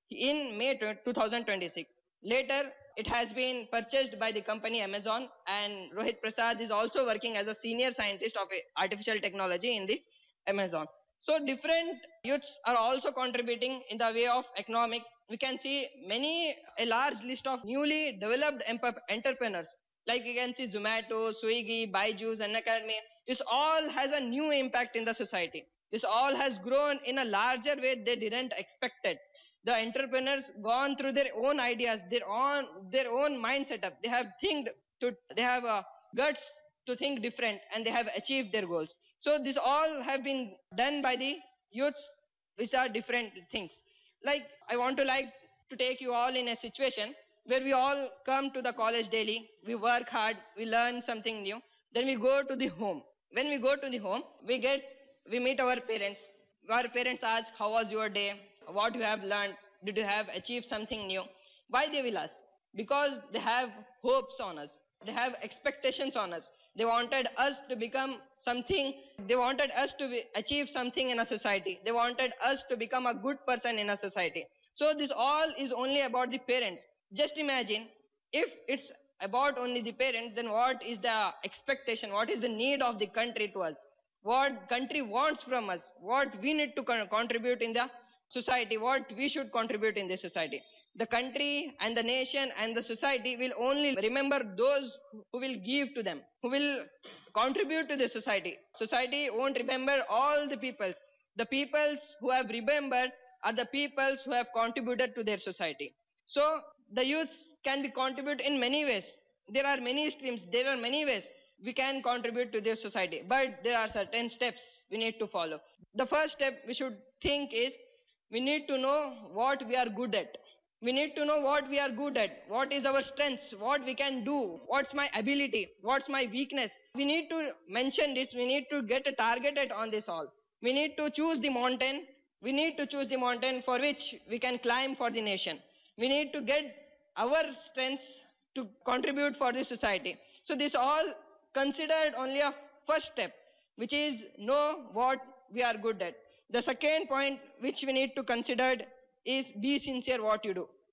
in May 2026. Later, it has been purchased by the company Amazon and Rohit Prasad is also working as a senior scientist of artificial technology in the Amazon. So different youths are also contributing in the way of economic. We can see many, a large list of newly developed emp- entrepreneurs. Like we can see Zomato, Swiggy, Byju's, and Academy. This all has a new impact in the society. This all has grown in a larger way they didn't expect it. The entrepreneurs gone through their own ideas, their own their own mind setup. They have think to they have uh, guts to think different, and they have achieved their goals. So this all have been done by the youths, which are different things. Like I want to like to take you all in a situation where we all come to the college daily, we work hard, we learn something new, then we go to the home. When we go to the home, we get we meet our parents. Our parents ask, How was your day? What you have learned? Did you have achieved something new? Why they will ask? Because they have hopes on us. They have expectations on us. They wanted us to become something. They wanted us to be, achieve something in a society. They wanted us to become a good person in a society. So this all is only about the parents. Just imagine if it's about only the parents, then what is the expectation? What is the need of the country to us? What country wants from us? What we need to con- contribute in the society? What we should contribute in the society? The country and the nation and the society will only remember those who will give to them, who will contribute to the society. Society won't remember all the peoples. The peoples who have remembered are the peoples who have contributed to their society. So the youths can be contribute in many ways. There are many streams, there are many ways we can contribute to their society, but there are certain steps we need to follow. The first step we should think is we need to know what we are good at. We need to know what we are good at, what is our strengths, what we can do, what's my ability, what's my weakness. We need to mention this, we need to get a targeted on this all. We need to choose the mountain, we need to choose the mountain for which we can climb for the nation. We need to get our strengths to contribute for the society. So this all considered only a first step, which is know what we are good at. The second point which we need to consider is be sincere what you do.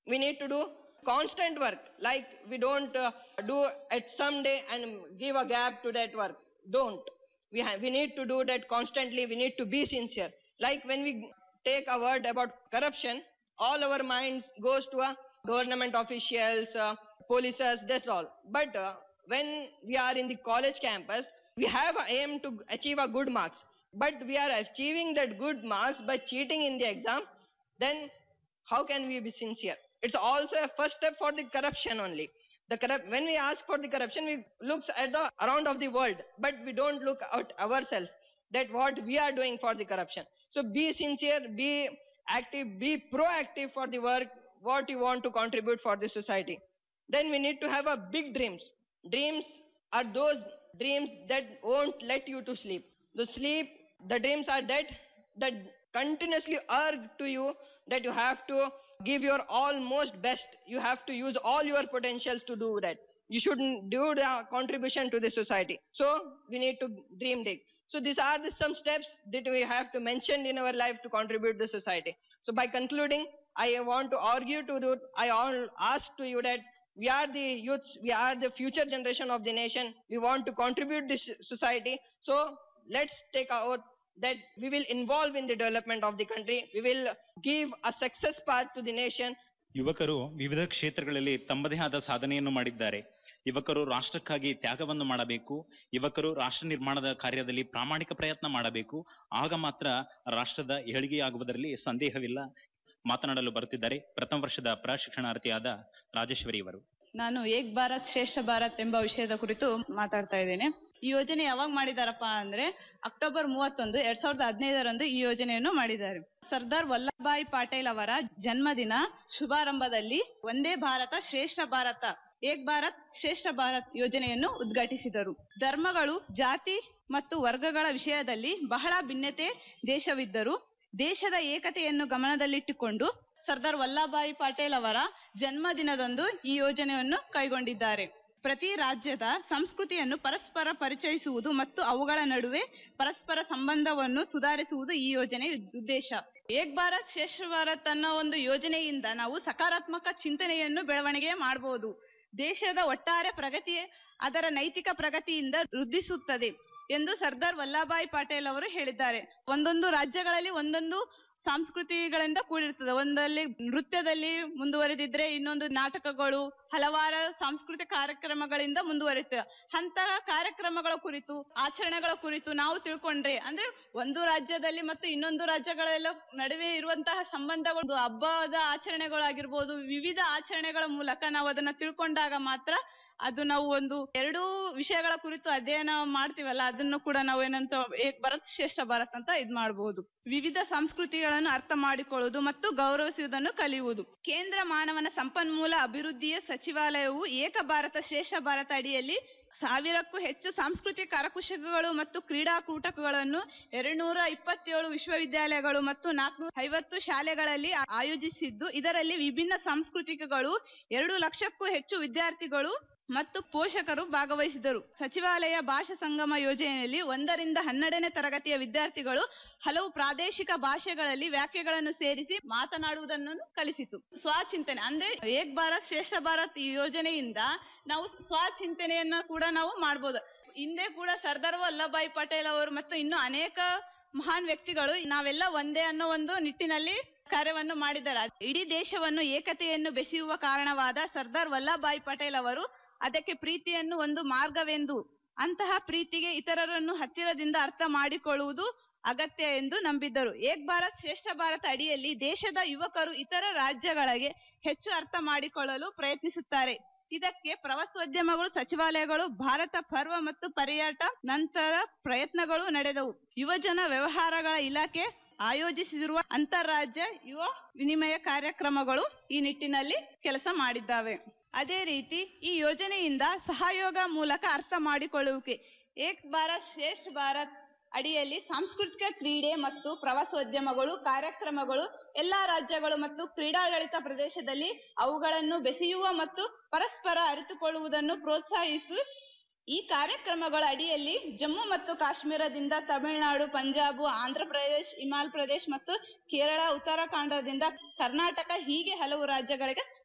we need to do constant work like we don't uh, do at some day and give a gap to that work don't we have we need to do that constantly we need to be sincere like when we take a word about corruption all our minds goes to a government officials uh, polices that's all but uh, when we are in the college campus we have a aim to achieve a good marks but we are achieving that good marks by cheating in the exam then how can we be sincere it's also a first step for the corruption only the corrupt when we ask for the corruption we looks at the around of the world but we don't look at ourselves that what we are doing for the corruption so be sincere be active be proactive for the work what you want to contribute for the society then we need to have a big dreams dreams are those dreams that won't let you to sleep the sleep the dreams are that that continuously urge to you that you have to give your almost best you have to use all your potentials to do that you shouldn't do the contribution to the society so we need to dream big so these are the some steps that we have to mention in our life to contribute the society so by concluding i want to argue to do i all ask to you that we are the youths we are the future generation of the nation we want to contribute this society so let's take our oath that we will involve in the development of the country we will give a success path to the nation ಯುವಕರು ವಿವಿಧ ಕ್ಷೇತ್ರಗಳಲ್ಲಿ ತಮ್ಮದೇ ಆದ ಸಾಧನೆಯನ್ನು ಮಾಡಿದ್ದಾರೆ ಯುವಕರು ರಾಷ್ಟ್ರಕ್ಕಾಗಿ ತ್ಯಾಗವನ್ನು ಮಾಡಬೇಕು ಯುವಕರು ರಾಷ್ಟ್ರ ನಿರ್ಮಾಣದ ಕಾರ್ಯದಲ್ಲಿ ಪ್ರಾಮಾಣಿಕ ಪ್ರಯತ್ನ ಮಾಡಬೇಕು ಆಗ ಮಾತ್ರ ರಾಷ್ಟ್ರದ ಏಳಿಗೆಯಾಗುವುದರಲ್ಲಿ ಸಂದೇಹವಿಲ್ಲ ಮಾತನಾಡಲು ಬರುತ್ತಿದ್ದಾರೆ ಪ್ರಥಮ ವರ್ಷದ ಪ್ರಶಿಕ್ಷಣಾರ್ಥಿಯಾದ ರಾಜೇಶ್ವರಿ ಇವರು ನಾನು ಏಕ್ ಭಾರತ್ ಶ್ರೇಷ್ಠ ಭಾರತ್ ಎಂಬ ವಿಷಯದ ಕುರಿತು ಮಾತಾಡ್ತಾ ಇದ್ದೇನೆ ಈ ಯೋಜನೆ ಯಾವಾಗ ಮಾಡಿದಾರಪ್ಪ ಅಂದ್ರೆ ಅಕ್ಟೋಬರ್ ಮೂವತ್ತೊಂದು ಎರಡ್ ಸಾವಿರದ ಹದಿನೈದರಂದು ಈ ಯೋಜನೆಯನ್ನು ಮಾಡಿದ್ದಾರೆ ಸರ್ದಾರ್ ವಲ್ಲಭಾಯಿ ಪಟೇಲ್ ಅವರ ಜನ್ಮದಿನ ಶುಭಾರಂಭದಲ್ಲಿ ಒಂದೇ ಭಾರತ ಶ್ರೇಷ್ಠ ಭಾರತ ಏಕ್ ಭಾರತ್ ಶ್ರೇಷ್ಠ ಭಾರತ್ ಯೋಜನೆಯನ್ನು ಉದ್ಘಾಟಿಸಿದರು ಧರ್ಮಗಳು ಜಾತಿ ಮತ್ತು ವರ್ಗಗಳ ವಿಷಯದಲ್ಲಿ ಬಹಳ ಭಿನ್ನತೆ ದೇಶವಿದ್ದರೂ ದೇಶದ ಏಕತೆಯನ್ನು ಗಮನದಲ್ಲಿಟ್ಟುಕೊಂಡು ಸರ್ದಾರ್ ವಲ್ಲಭಾಯಿ ಪಟೇಲ್ ಅವರ ಜನ್ಮದಿನದಂದು ಈ ಯೋಜನೆಯನ್ನು ಕೈಗೊಂಡಿದ್ದಾರೆ ಪ್ರತಿ ರಾಜ್ಯದ ಸಂಸ್ಕೃತಿಯನ್ನು ಪರಸ್ಪರ ಪರಿಚಯಿಸುವುದು ಮತ್ತು ಅವುಗಳ ನಡುವೆ ಪರಸ್ಪರ ಸಂಬಂಧವನ್ನು ಸುಧಾರಿಸುವುದು ಈ ಯೋಜನೆಯ ಉದ್ದೇಶ ಏಕ್ ಭಾರತ್ ಶ್ರೇಷ್ಠ ಭಾರತ್ ಅನ್ನೋ ಒಂದು ಯೋಜನೆಯಿಂದ ನಾವು ಸಕಾರಾತ್ಮಕ ಚಿಂತನೆಯನ್ನು ಬೆಳವಣಿಗೆ ಮಾಡಬಹುದು ದೇಶದ ಒಟ್ಟಾರೆ ಪ್ರಗತಿ ಅದರ ನೈತಿಕ ಪ್ರಗತಿಯಿಂದ ವೃದ್ಧಿಸುತ್ತದೆ ಎಂದು ಸರ್ದಾರ್ ವಲ್ಲಭಾಯಿ ಪಟೇಲ್ ಅವರು ಹೇಳಿದ್ದಾರೆ ಒಂದೊಂದು ರಾಜ್ಯಗಳಲ್ಲಿ ಒಂದೊಂದು ಸಂಸ್ಕೃತಿಗಳಿಂದ ಕೂಡಿರ್ತದೆ ಒಂದಲ್ಲಿ ನೃತ್ಯದಲ್ಲಿ ಮುಂದುವರೆದಿದ್ರೆ ಇನ್ನೊಂದು ನಾಟಕಗಳು ಹಲವಾರು ಸಾಂಸ್ಕೃತಿಕ ಕಾರ್ಯಕ್ರಮಗಳಿಂದ ಮುಂದುವರಿತದೆ ಅಂತಹ ಕಾರ್ಯಕ್ರಮಗಳ ಕುರಿತು ಆಚರಣೆಗಳ ಕುರಿತು ನಾವು ತಿಳ್ಕೊಂಡ್ರೆ ಅಂದ್ರೆ ಒಂದು ರಾಜ್ಯದಲ್ಲಿ ಮತ್ತು ಇನ್ನೊಂದು ರಾಜ್ಯಗಳೆಲ್ಲ ನಡುವೆ ಇರುವಂತಹ ಸಂಬಂಧಗಳು ಹಬ್ಬದ ಆಚರಣೆಗಳಾಗಿರ್ಬೋದು ವಿವಿಧ ಆಚರಣೆಗಳ ಮೂಲಕ ನಾವು ಅದನ್ನ ತಿಳ್ಕೊಂಡಾಗ ಮಾತ್ರ ಅದು ನಾವು ಒಂದು ಎರಡು ವಿಷಯಗಳ ಕುರಿತು ಅಧ್ಯಯನ ಮಾಡ್ತೀವಲ್ಲ ಅದನ್ನು ಕೂಡ ನಾವು ಏನಂತ ಏಕ್ ಭಾರತ್ ಶ್ರೇಷ್ಠ ಭಾರತ್ ಅಂತ ಇದ್ ಮಾಡಬಹುದು ವಿವಿಧ ಸಂಸ್ಕೃತಿಗಳನ್ನು ಅರ್ಥ ಮಾಡಿಕೊಳ್ಳುವುದು ಮತ್ತು ಗೌರವಿಸುವುದನ್ನು ಕಲಿಯುವುದು ಕೇಂದ್ರ ಮಾನವನ ಸಂಪನ್ಮೂಲ ಅಭಿವೃದ್ಧಿಯ ಸಚಿವಾಲಯವು ಏಕ ಭಾರತ ಶ್ರೇಷ್ಠ ಭಾರತ ಅಡಿಯಲ್ಲಿ ಸಾವಿರಕ್ಕೂ ಹೆಚ್ಚು ಸಾಂಸ್ಕೃತಿಕ ಕರಕುಶಲಗಳು ಮತ್ತು ಕ್ರೀಡಾಕೂಟಗಳನ್ನು ಎರಡ್ನೂರ ಇಪ್ಪತ್ತೇಳು ವಿಶ್ವವಿದ್ಯಾಲಯಗಳು ಮತ್ತು ನಾಲ್ಕುನೂರ ಐವತ್ತು ಶಾಲೆಗಳಲ್ಲಿ ಆಯೋಜಿಸಿದ್ದು ಇದರಲ್ಲಿ ವಿಭಿನ್ನ ಸಾಂಸ್ಕೃತಿಕಗಳು ಎರಡು ಲಕ್ಷಕ್ಕೂ ಹೆಚ್ಚು ವಿದ್ಯಾರ್ಥಿಗಳು ಮತ್ತು ಪೋಷಕರು ಭಾಗವಹಿಸಿದರು ಸಚಿವಾಲಯ ಭಾಷಾ ಸಂಗಮ ಯೋಜನೆಯಲ್ಲಿ ಒಂದರಿಂದ ಹನ್ನೆರಡನೇ ತರಗತಿಯ ವಿದ್ಯಾರ್ಥಿಗಳು ಹಲವು ಪ್ರಾದೇಶಿಕ ಭಾಷೆಗಳಲ್ಲಿ ವ್ಯಾಖ್ಯೆಗಳನ್ನು ಸೇರಿಸಿ ಮಾತನಾಡುವುದನ್ನು ಕಲಿಸಿತು ಸ್ವಚಿಂತನೆ ಅಂದ್ರೆ ಏಕ್ ಭಾರತ್ ಶ್ರೇಷ್ಠ ಭಾರತ್ ಈ ಯೋಜನೆಯಿಂದ ನಾವು ಸ್ವಚಿಂತನೆಯನ್ನ ಕೂಡ ನಾವು ಮಾಡ್ಬೋದು ಹಿಂದೆ ಕೂಡ ಸರ್ದಾರ್ ವಲ್ಲಭಾಯಿ ಪಟೇಲ್ ಅವರು ಮತ್ತು ಇನ್ನು ಅನೇಕ ಮಹಾನ್ ವ್ಯಕ್ತಿಗಳು ನಾವೆಲ್ಲ ಒಂದೇ ಅನ್ನೋ ಒಂದು ನಿಟ್ಟಿನಲ್ಲಿ ಕಾರ್ಯವನ್ನು ಮಾಡಿದ್ದಾರೆ ಇಡೀ ದೇಶವನ್ನು ಏಕತೆಯನ್ನು ಬೆಸೆಯುವ ಕಾರಣವಾದ ಸರ್ದಾರ್ ವಲ್ಲಭಾಯಿ ಪಟೇಲ್ ಅವರು ಅದಕ್ಕೆ ಪ್ರೀತಿಯನ್ನು ಒಂದು ಮಾರ್ಗವೆಂದು ಅಂತಹ ಪ್ರೀತಿಗೆ ಇತರರನ್ನು ಹತ್ತಿರದಿಂದ ಅರ್ಥ ಮಾಡಿಕೊಳ್ಳುವುದು ಅಗತ್ಯ ಎಂದು ನಂಬಿದ್ದರು ಏಕ್ ಭಾರತ್ ಶ್ರೇಷ್ಠ ಭಾರತ ಅಡಿಯಲ್ಲಿ ದೇಶದ ಯುವಕರು ಇತರ ರಾಜ್ಯಗಳಿಗೆ ಹೆಚ್ಚು ಅರ್ಥ ಮಾಡಿಕೊಳ್ಳಲು ಪ್ರಯತ್ನಿಸುತ್ತಾರೆ ಇದಕ್ಕೆ ಪ್ರವಾಸೋದ್ಯಮಗಳು ಸಚಿವಾಲಯಗಳು ಭಾರತ ಪರ್ವ ಮತ್ತು ಪರ್ಯಾಟ ನಂತರ ಪ್ರಯತ್ನಗಳು ನಡೆದವು ಯುವಜನ ವ್ಯವಹಾರಗಳ ಇಲಾಖೆ ಆಯೋಜಿಸಿರುವ ಅಂತಾರಾಜ್ಯ ಯುವ ವಿನಿಮಯ ಕಾರ್ಯಕ್ರಮಗಳು ಈ ನಿಟ್ಟಿನಲ್ಲಿ ಕೆಲಸ ಮಾಡಿದ್ದಾವೆ ಅದೇ ರೀತಿ ಈ ಯೋಜನೆಯಿಂದ ಸಹಯೋಗ ಮೂಲಕ ಅರ್ಥ ಮಾಡಿಕೊಳ್ಳುವಿಕೆ ಏಕ್ ಭಾರತ್ ಶ್ರೇಷ್ಠ ಭಾರತ್ ಅಡಿಯಲ್ಲಿ ಸಾಂಸ್ಕೃತಿಕ ಕ್ರೀಡೆ ಮತ್ತು ಪ್ರವಾಸೋದ್ಯಮಗಳು ಕಾರ್ಯಕ್ರಮಗಳು ಎಲ್ಲಾ ರಾಜ್ಯಗಳು ಮತ್ತು ಕ್ರೀಡಾಡಳಿತ ಪ್ರದೇಶದಲ್ಲಿ ಅವುಗಳನ್ನು ಬೆಸೆಯುವ ಮತ್ತು ಪರಸ್ಪರ ಅರಿತುಕೊಳ್ಳುವುದನ್ನು ಪ್ರೋತ್ಸಾಹಿಸಿ ಈ ಕಾರ್ಯಕ್ರಮಗಳ ಅಡಿಯಲ್ಲಿ ಜಮ್ಮು ಮತ್ತು ಕಾಶ್ಮೀರದಿಂದ ತಮಿಳುನಾಡು ಪಂಜಾಬ್ ಆಂಧ್ರ ಪ್ರದೇಶ್ ಹಿಮಾಚಲ ಪ್ರದೇಶ್ ಮತ್ತು ಕೇರಳ ಉತ್ತರಾಖಂಡದಿಂದ ಕರ್ನಾಟಕ ಹೀಗೆ ಹಲವು ರಾಜ್ಯಗಳಿಗೆ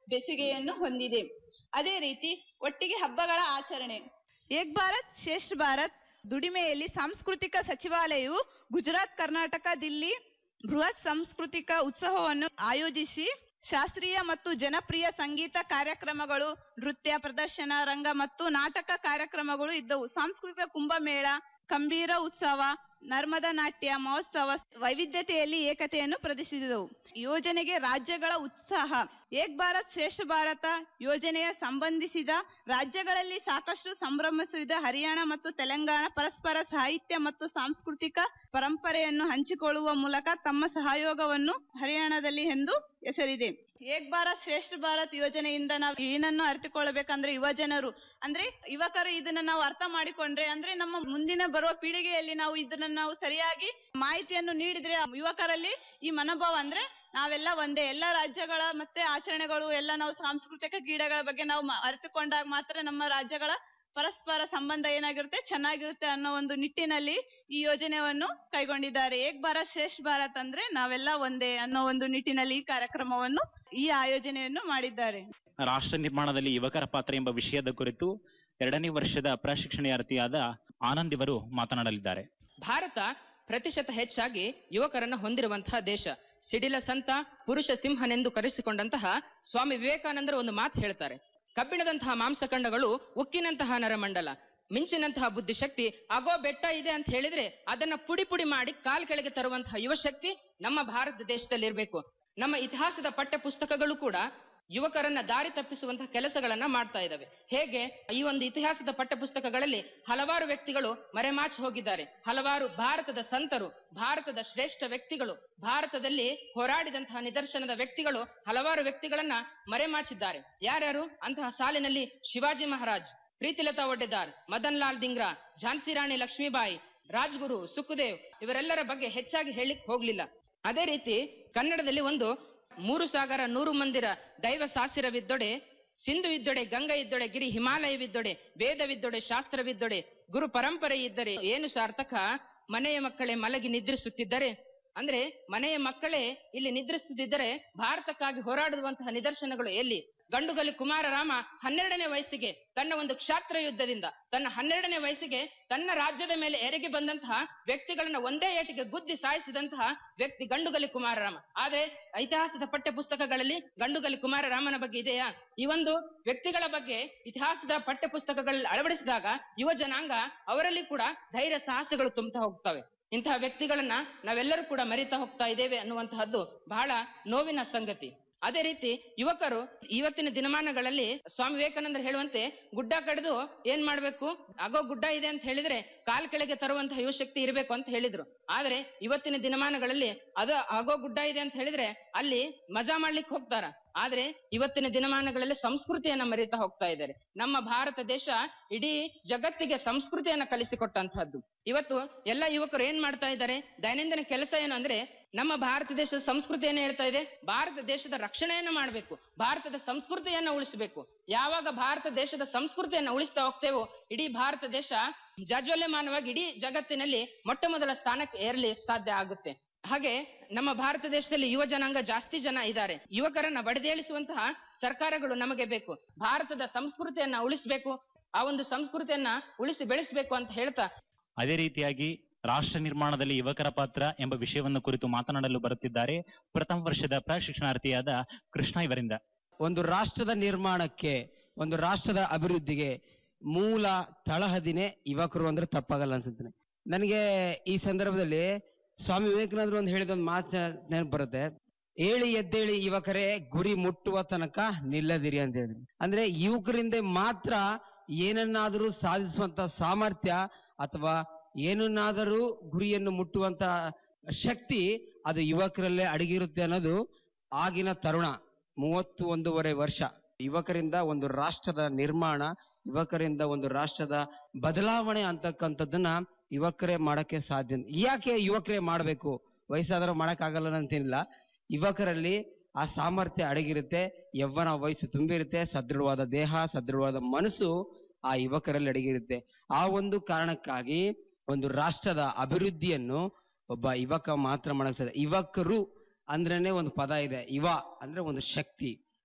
ಬೆಸುಗೆಯನ್ನು ಹೊಂದಿದೆ ಅದೇ ರೀತಿ ಒಟ್ಟಿಗೆ ಹಬ್ಬಗಳ ಆಚರಣೆ ಏಕ್ ಭಾರತ್ ಶ್ರೇಷ್ಠ ಭಾರತ್ ದುಡಿಮೆಯಲ್ಲಿ ಸಾಂಸ್ಕೃತಿಕ ಸಚಿವಾಲಯವು ಗುಜರಾತ್ ಕರ್ನಾಟಕ ದಿಲ್ಲಿ ಬೃಹತ್ ಸಾಂಸ್ಕೃತಿಕ ಉತ್ಸವವನ್ನು ಆಯೋಜಿಸಿ ಶಾಸ್ತ್ರೀಯ ಮತ್ತು ಜನಪ್ರಿಯ ಸಂಗೀತ ಕಾರ್ಯಕ್ರಮಗಳು ನೃತ್ಯ ಪ್ರದರ್ಶನ ರಂಗ ಮತ್ತು ನಾಟಕ ಕಾರ್ಯಕ್ರಮಗಳು ಇದ್ದವು ಸಾಂಸ್ಕೃತಿಕ ಕುಂಭಮೇಳ ಕಂಬೀರ ಉತ್ಸವ ನರ್ಮದಾ ನಾಟ್ಯ ಮಹೋತ್ಸವ ವೈವಿಧ್ಯತೆಯಲ್ಲಿ ಏಕತೆಯನ್ನು ಪ್ರದರ್ಶಿಸಿದವು ಯೋಜನೆಗೆ ರಾಜ್ಯಗಳ ಉತ್ಸಾಹ ಏಕ್ ಭಾರತ್ ಶ್ರೇಷ್ಠ ಭಾರತ ಯೋಜನೆಯ ಸಂಬಂಧಿಸಿದ ರಾಜ್ಯಗಳಲ್ಲಿ ಸಾಕಷ್ಟು ಸಂಭ್ರಮಿಸಿದ ಹರಿಯಾಣ ಮತ್ತು ತೆಲಂಗಾಣ ಪರಸ್ಪರ ಸಾಹಿತ್ಯ ಮತ್ತು ಸಾಂಸ್ಕೃತಿಕ ಪರಂಪರೆಯನ್ನು ಹಂಚಿಕೊಳ್ಳುವ ಮೂಲಕ ತಮ್ಮ ಸಹಯೋಗವನ್ನು ಹರಿಯಾಣದಲ್ಲಿ ಎಂದು ಹೆಸರಿದೆ ಏಕ್ ಭಾರತ್ ಶ್ರೇಷ್ಠ ಭಾರತ್ ಯೋಜನೆಯಿಂದ ನಾವು ಏನನ್ನು ಅರಿತುಕೊಳ್ಳಬೇಕಂದ್ರೆ ಯುವ ಜನರು ಅಂದ್ರೆ ಯುವಕರು ಇದನ್ನ ನಾವು ಅರ್ಥ ಮಾಡಿಕೊಂಡ್ರೆ ಅಂದ್ರೆ ನಮ್ಮ ಮುಂದಿನ ಬರುವ ಪೀಳಿಗೆಯಲ್ಲಿ ನಾವು ಇದನ್ನ ನಾವು ಸರಿಯಾಗಿ ಮಾಹಿತಿಯನ್ನು ನೀಡಿದ್ರೆ ಆ ಯುವಕರಲ್ಲಿ ಈ ಮನೋಭಾವ ಅಂದ್ರೆ ನಾವೆಲ್ಲ ಒಂದೇ ಎಲ್ಲ ರಾಜ್ಯಗಳ ಮತ್ತೆ ಆಚರಣೆಗಳು ಎಲ್ಲ ನಾವು ಸಾಂಸ್ಕೃತಿಕ ಕ್ರೀಡೆಗಳ ಬಗ್ಗೆ ನಾವು ಮ- ಅರಿತುಕೊಂಡಾಗ ಮಾತ್ರ ನಮ್ಮ ರಾಜ್ಯಗಳ ಪರಸ್ಪರ ಸಂಬಂಧ ಏನಾಗಿರುತ್ತೆ ಚೆನ್ನಾಗಿರುತ್ತೆ ಅನ್ನೋ ಒಂದು ನಿಟ್ಟಿನಲ್ಲಿ ಈ ಯೋಜನೆಯನ್ನು ಕೈಗೊಂಡಿದ್ದಾರೆ ಏಕ್ ಭಾರತ್ ಶ್ರೇಷ್ಠ ಭಾರತ್ ಅಂದ್ರೆ ನಾವೆಲ್ಲ ಒಂದೇ ಅನ್ನೋ ಒಂದು ನಿಟ್ಟಿನಲ್ಲಿ ಈ ಕಾರ್ಯಕ್ರಮವನ್ನು ಈ ಆಯೋಜನೆಯನ್ನು ಮಾಡಿದ್ದಾರೆ ರಾಷ್ಟ್ರ ನಿರ್ಮಾಣದಲ್ಲಿ ಯುವಕರ ಪಾತ್ರ ಎಂಬ ವಿಷಯದ ಕುರಿತು ಎರಡನೇ ವರ್ಷದ ಪ್ರಶಿಕ್ಷಣಾರ್ಥಿಯಾದ ಆನಂದ್ ಇವರು ಮಾತನಾಡಲಿದ್ದಾರೆ ಭಾರತ ಪ್ರತಿಶತ ಹೆಚ್ಚಾಗಿ ಯುವಕರನ್ನ ಹೊಂದಿರುವಂತಹ ದೇಶ ಸಿಡಿಲ ಸಂತ ಪುರುಷ ಸಿಂಹನೆಂದು ಕರೆಸಿಕೊಂಡಂತಹ ಸ್ವಾಮಿ ವಿವೇಕಾನಂದರು ಒಂದು ಮಾತು ಹೇಳ್ತಾರೆ ಕಬ್ಬಿಣದಂತಹ ಮಾಂಸಖಂಡಗಳು ಉಕ್ಕಿನಂತಹ ನರಮಂಡಲ ಮಿಂಚಿನಂತಹ ಬುದ್ಧಿಶಕ್ತಿ ಆಗೋ ಬೆಟ್ಟ ಇದೆ ಅಂತ ಹೇಳಿದ್ರೆ ಅದನ್ನ ಪುಡಿ ಪುಡಿ ಮಾಡಿ ಕಾಲ್ ಕೆಳಗೆ ತರುವಂತಹ ಯುವಶಕ್ತಿ ನಮ್ಮ ಭಾರತ ದೇಶದಲ್ಲಿ ಇರಬೇಕು ನಮ್ಮ ಇತಿಹಾಸದ ಪಠ್ಯ ಪುಸ್ತಕಗಳು ಕೂಡ ಯುವಕರನ್ನ ದಾರಿ ತಪ್ಪಿಸುವಂತಹ ಕೆಲಸಗಳನ್ನ ಮಾಡ್ತಾ ಇದ್ದಾವೆ ಹೇಗೆ ಈ ಒಂದು ಇತಿಹಾಸದ ಪಠ್ಯ ಪುಸ್ತಕಗಳಲ್ಲಿ ಹಲವಾರು ವ್ಯಕ್ತಿಗಳು ಮರೆಮಾಚಿ ಹೋಗಿದ್ದಾರೆ ಹಲವಾರು ಭಾರತದ ಸಂತರು ಭಾರತದ ಶ್ರೇಷ್ಠ ವ್ಯಕ್ತಿಗಳು ಭಾರತದಲ್ಲಿ ಹೋರಾಡಿದಂತಹ ನಿದರ್ಶನದ ವ್ಯಕ್ತಿಗಳು ಹಲವಾರು ವ್ಯಕ್ತಿಗಳನ್ನ ಮರೆಮಾಚಿದ್ದಾರೆ ಯಾರ್ಯಾರು ಅಂತಹ ಸಾಲಿನಲ್ಲಿ ಶಿವಾಜಿ ಮಹಾರಾಜ್ ಪ್ರೀತಿಲತಾ ಒಡ್ಡೆದಾರ್ ಮದನ್ ಲಾಲ್ ದಿಂಗ್ರಾ ಝಾನ್ಸಿ ರಾಣಿ ಲಕ್ಷ್ಮೀಬಾಯಿ ರಾಜ್ಗುರು ಸುಖದೇವ್ ಇವರೆಲ್ಲರ ಬಗ್ಗೆ ಹೆಚ್ಚಾಗಿ ಹೇಳಿಕ್ ಹೋಗ್ಲಿಲ್ಲ ಅದೇ ರೀತಿ ಕನ್ನಡದಲ್ಲಿ ಒಂದು ಮೂರು ಸಾಗರ ನೂರು ಮಂದಿರ ದೈವ ಸಾಸಿರವಿದ್ದೊಡೆ ಸಿಂಧು ಇದ್ದೊಡೆ ಗಂಗಾ ಇದ್ದೊಡೆ ಗಿರಿ ಹಿಮಾಲಯವಿದ್ದೊಡೆ ವೇದವಿದ್ದೊಡೆ ಶಾಸ್ತ್ರವಿದ್ದೊಡೆ ಗುರು ಪರಂಪರೆ ಇದ್ದರೆ ಏನು ಸಾರ್ಥಕ ಮನೆಯ ಮಕ್ಕಳೇ ಮಲಗಿ ನಿದ್ರಿಸುತ್ತಿದ್ದರೆ ಅಂದ್ರೆ ಮನೆಯ ಮಕ್ಕಳೇ ಇಲ್ಲಿ ನಿದ್ರಿಸುತ್ತಿದ್ದರೆ ಭಾರತಕ್ಕಾಗಿ ಹೋರಾಡುವಂತಹ ನಿದರ್ಶನಗಳು ಎಲ್ಲಿ ಗಂಡುಗಲಿ ಕುಮಾರರಾಮ ಹನ್ನೆರಡನೇ ವಯಸ್ಸಿಗೆ ತನ್ನ ಒಂದು ಕ್ಷಾತ್ರ ಯುದ್ಧದಿಂದ ತನ್ನ ಹನ್ನೆರಡನೇ ವಯಸ್ಸಿಗೆ ತನ್ನ ರಾಜ್ಯದ ಮೇಲೆ ಎರಗಿ ಬಂದಂತಹ ವ್ಯಕ್ತಿಗಳನ್ನ ಒಂದೇ ಏಟಿಗೆ ಗುದ್ದಿ ಸಾಯಿಸಿದಂತಹ ವ್ಯಕ್ತಿ ಗಂಡುಗಲಿ ಕುಮಾರರಾಮ ಆದ್ರೆ ಇತಿಹಾಸದ ಪಠ್ಯ ಪುಸ್ತಕಗಳಲ್ಲಿ ಗಂಡುಗಲಿ ಕುಮಾರರಾಮನ ಬಗ್ಗೆ ಇದೆಯಾ ಈ ಒಂದು ವ್ಯಕ್ತಿಗಳ ಬಗ್ಗೆ ಇತಿಹಾಸದ ಪಠ್ಯ ಪುಸ್ತಕಗಳಲ್ಲಿ ಅಳವಡಿಸಿದಾಗ ಯುವ ಜನಾಂಗ ಅವರಲ್ಲಿ ಕೂಡ ಧೈರ್ಯ ಸಾಹಸಗಳು ತುಂಬುತ್ತಾ ಹೋಗ್ತವೆ ಇಂತಹ ವ್ಯಕ್ತಿಗಳನ್ನ ನಾವೆಲ್ಲರೂ ಕೂಡ ಮರಿತಾ ಹೋಗ್ತಾ ಇದ್ದೇವೆ ಅನ್ನುವಂತಹದ್ದು ಬಹಳ ನೋವಿನ ಸಂಗತಿ ಅದೇ ರೀತಿ ಯುವಕರು ಇವತ್ತಿನ ದಿನಮಾನಗಳಲ್ಲಿ ಸ್ವಾಮಿ ವಿವೇಕಾನಂದರು ಹೇಳುವಂತೆ ಗುಡ್ಡ ಕಡಿದು ಏನ್ ಮಾಡ್ಬೇಕು ಆಗೋ ಗುಡ್ಡ ಇದೆ ಅಂತ ಹೇಳಿದ್ರೆ ಕಾಲ್ ಕೆಳಗೆ ತರುವಂತಹ ಯುವಶಕ್ತಿ ಇರಬೇಕು ಅಂತ ಹೇಳಿದ್ರು ಆದ್ರೆ ಇವತ್ತಿನ ದಿನಮಾನಗಳಲ್ಲಿ ಅದು ಆಗೋ ಗುಡ್ಡ ಇದೆ ಅಂತ ಹೇಳಿದ್ರೆ ಅಲ್ಲಿ ಮಜಾ ಮಾಡ್ಲಿಕ್ಕೆ ಹೋಗ್ತಾರ ಆದ್ರೆ ಇವತ್ತಿನ ದಿನಮಾನಗಳಲ್ಲಿ ಸಂಸ್ಕೃತಿಯನ್ನ ಮರೀತಾ ಹೋಗ್ತಾ ಇದ್ದಾರೆ ನಮ್ಮ ಭಾರತ ದೇಶ ಇಡೀ ಜಗತ್ತಿಗೆ ಸಂಸ್ಕೃತಿಯನ್ನ ಕಲಿಸಿಕೊಟ್ಟಂತಹದ್ದು ಇವತ್ತು ಎಲ್ಲ ಯುವಕರು ಏನ್ ಮಾಡ್ತಾ ಇದ್ದಾರೆ ದೈನಂದಿನ ಕೆಲಸ ಏನು ಅಂದ್ರೆ ನಮ್ಮ ಭಾರತ ದೇಶದ ಸಂಸ್ಕೃತಿ ಏನ್ ಹೇಳ್ತಾ ಇದೆ ಭಾರತ ದೇಶದ ರಕ್ಷಣೆಯನ್ನ ಮಾಡಬೇಕು ಭಾರತದ ಸಂಸ್ಕೃತಿಯನ್ನ ಉಳಿಸಬೇಕು ಯಾವಾಗ ಭಾರತ ದೇಶದ ಸಂಸ್ಕೃತಿಯನ್ನ ಉಳಿಸ್ತಾ ಹೋಗ್ತೇವೋ ಇಡೀ ಭಾರತ ದೇಶ ಜಾಜ್ವಲ್ಯಮಾನವಾಗಿ ಇಡೀ ಜಗತ್ತಿನಲ್ಲಿ ಮೊಟ್ಟ ಮೊದಲ ಸ್ಥಾನಕ್ಕೆ ಏರಲಿ ಸಾಧ್ಯ ಆಗುತ್ತೆ ಹಾಗೆ ನಮ್ಮ ಭಾರತ ದೇಶದಲ್ಲಿ ಯುವ ಜನಾಂಗ ಜಾಸ್ತಿ ಜನ ಇದ್ದಾರೆ ಯುವಕರನ್ನ ಬಡಿದೇಳಿಸುವಂತಹ ಸರ್ಕಾರಗಳು ನಮಗೆ ಬೇಕು ಭಾರತದ ಸಂಸ್ಕೃತಿಯನ್ನ ಉಳಿಸ್ಬೇಕು ಆ ಒಂದು ಸಂಸ್ಕೃತಿಯನ್ನ ಉಳಿಸಿ ಬೆಳೆಸಬೇಕು ಅಂತ ಹೇಳ್ತಾ ಅದೇ ರೀತಿಯಾಗಿ ರಾಷ್ಟ್ರ ನಿರ್ಮಾಣದಲ್ಲಿ ಯುವಕರ ಪಾತ್ರ ಎಂಬ ವಿಷಯವನ್ನು ಕುರಿತು ಮಾತನಾಡಲು ಬರುತ್ತಿದ್ದಾರೆ ಪ್ರಥಮ ವರ್ಷದ ಪ್ರಶಿಕ್ಷಣಾರ್ಥಿಯಾದ ಕೃಷ್ಣ ಇವರಿಂದ ಒಂದು ರಾಷ್ಟ್ರದ ನಿರ್ಮಾಣಕ್ಕೆ ಒಂದು ರಾಷ್ಟ್ರದ ಅಭಿವೃದ್ಧಿಗೆ ಮೂಲ ತಳಹದಿನೇ ಯುವಕರು ಅಂದ್ರೆ ತಪ್ಪಾಗಲ್ಲ ಅನ್ಸುತ್ತೆ ನನಗೆ ಈ ಸಂದರ್ಭದಲ್ಲಿ ಸ್ವಾಮಿ ವಿವೇಕಾನಂದರು ಒಂದು ಹೇಳಿದ ಒಂದು ಮಾತು ನೆನಪು ಬರುತ್ತೆ ಏಳಿ ಎದ್ದೇಳಿ ಯುವಕರೇ ಗುರಿ ಮುಟ್ಟುವ ತನಕ ನಿಲ್ಲದಿರಿ ಅಂತ ಹೇಳಿದ್ರು ಅಂದ್ರೆ ಯುವಕರಿಂದ ಮಾತ್ರ ಏನನ್ನಾದರೂ ಸಾಧಿಸುವಂತ ಸಾಮರ್ಥ್ಯ ಅಥವಾ ಏನನ್ನಾದರೂ ಗುರಿಯನ್ನು ಮುಟ್ಟುವಂತ ಶಕ್ತಿ ಅದು ಯುವಕರಲ್ಲೇ ಅಡಗಿರುತ್ತೆ ಅನ್ನೋದು ಆಗಿನ ತರುಣ ಮೂವತ್ತು ಒಂದೂವರೆ ವರ್ಷ ಯುವಕರಿಂದ ಒಂದು ರಾಷ್ಟ್ರದ ನಿರ್ಮಾಣ ಯುವಕರಿಂದ ಒಂದು ರಾಷ್ಟ್ರದ ಬದಲಾವಣೆ ಅಂತಕ್ಕಂಥದ್ದನ್ನ ಯುವಕರೇ ಮಾಡಕ್ಕೆ ಸಾಧ್ಯ ಯಾಕೆ ಯುವಕರೇ ಮಾಡಬೇಕು ವಯಸ್ಸಾದರೂ ಮಾಡಕ್ಕಾಗಲ್ಲ ಅಂತೇನಿಲ್ಲ ಯುವಕರಲ್ಲಿ ಆ ಸಾಮರ್ಥ್ಯ ಅಡಗಿರುತ್ತೆ ಯವ್ವನ ವಯಸ್ಸು ತುಂಬಿರುತ್ತೆ ಸದೃಢವಾದ ದೇಹ ಸದೃಢವಾದ ಮನಸ್ಸು ಆ ಯುವಕರಲ್ಲಿ ಅಡಗಿರುತ್ತೆ ಆ ಒಂದು ಕಾರಣಕ್ಕಾಗಿ ಒಂದು ರಾಷ್ಟ್ರದ ಅಭಿವೃದ್ಧಿಯನ್ನು ಒಬ್ಬ ಯುವಕ ಮಾತ್ರ ಮಾಡಕ್ ಸಾಧ್ಯ ಯುವಕರು ಅಂದ್ರೇನೆ ಒಂದು ಪದ ಇದೆ ಯುವ ಅಂದ್ರೆ ಒಂದು ಶಕ್ತಿ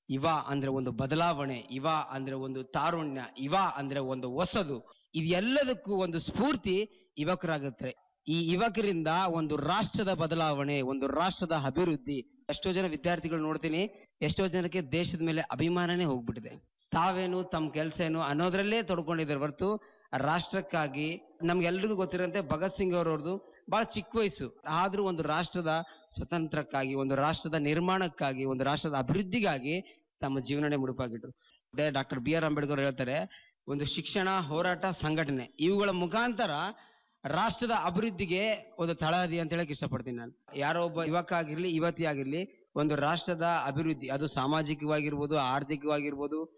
ಇವ ಅಂದ್ರೆ ಒಂದು ಬದಲಾವಣೆ ಇವ ಅಂದ್ರೆ ಒಂದು ತಾರುಣ್ಯ ಇವ ಅಂದ್ರೆ ಒಂದು ಹೊಸದು ಇದೆಲ್ಲದಕ್ಕೂ ಒಂದು ಸ್ಫೂರ್ತಿ ಯುವಕರಾಗುತ್ತೆ ಈ ಯುವಕರಿಂದ ಒಂದು ರಾಷ್ಟ್ರದ ಬದಲಾವಣೆ ಒಂದು ರಾಷ್ಟ್ರದ ಅಭಿವೃದ್ಧಿ ಎಷ್ಟೋ ಜನ ವಿದ್ಯಾರ್ಥಿಗಳು ನೋಡ್ತೀನಿ ಎಷ್ಟೋ ಜನಕ್ಕೆ ದೇಶದ ಮೇಲೆ ಅಭಿಮಾನನೇ ಹೋಗ್ಬಿಟ್ಟಿದೆ ತಾವೇನು ತಮ್ಮ ಕೆಲಸ ಏನು ಅನ್ನೋದ್ರಲ್ಲೇ ತೊಡ್ಕೊಂಡಿದ್ದಾರೆ ಹೊರತು ರಾಷ್ಟ್ರಕ್ಕಾಗಿ ನಮ್ಗೆಲ್ರಿಗೂ ಗೊತ್ತಿರೋಂತೆ ಭಗತ್ ಸಿಂಗ್ ಅವರವ್ರದ್ದು ಬಹಳ ಚಿಕ್ಕ ವಯಸ್ಸು ಆದ್ರೂ ಒಂದು ರಾಷ್ಟ್ರದ ಸ್ವತಂತ್ರಕ್ಕಾಗಿ ಒಂದು ರಾಷ್ಟ್ರದ ನಿರ್ಮಾಣಕ್ಕಾಗಿ ಒಂದು ರಾಷ್ಟ್ರದ ಅಭಿವೃದ್ಧಿಗಾಗಿ ತಮ್ಮ ಜೀವನನೇ ಮುಡುಪಾಗಿಟ್ರು ಡಾಕ್ಟರ್ ಬಿ ಆರ್ ಅಂಬೇಡ್ಕರ್ ಹೇಳ್ತಾರೆ ಒಂದು ಶಿಕ್ಷಣ ಹೋರಾಟ ಸಂಘಟನೆ ಇವುಗಳ ಮುಖಾಂತರ ರಾಷ್ಟ್ರದ ಅಭಿವೃದ್ಧಿಗೆ ಒಂದು ತಳಹದಿ ಅಂತ ಹೇಳಕ್ ಇಷ್ಟಪಡ್ತೀನಿ ನಾನು ಯಾರೋ ಒಬ್ಬ ಯುವಕ ಆಗಿರ್ಲಿ ಯುವತಿ ಆಗಿರ್ಲಿ ಒಂದು ರಾಷ್ಟ್ರದ ಅಭಿವೃದ್ಧಿ ಅದು ಸಾಮಾಜಿಕವಾಗಿರ್ಬೋದು ಆರ್ಥಿಕವಾಗಿರ್ಬೋದು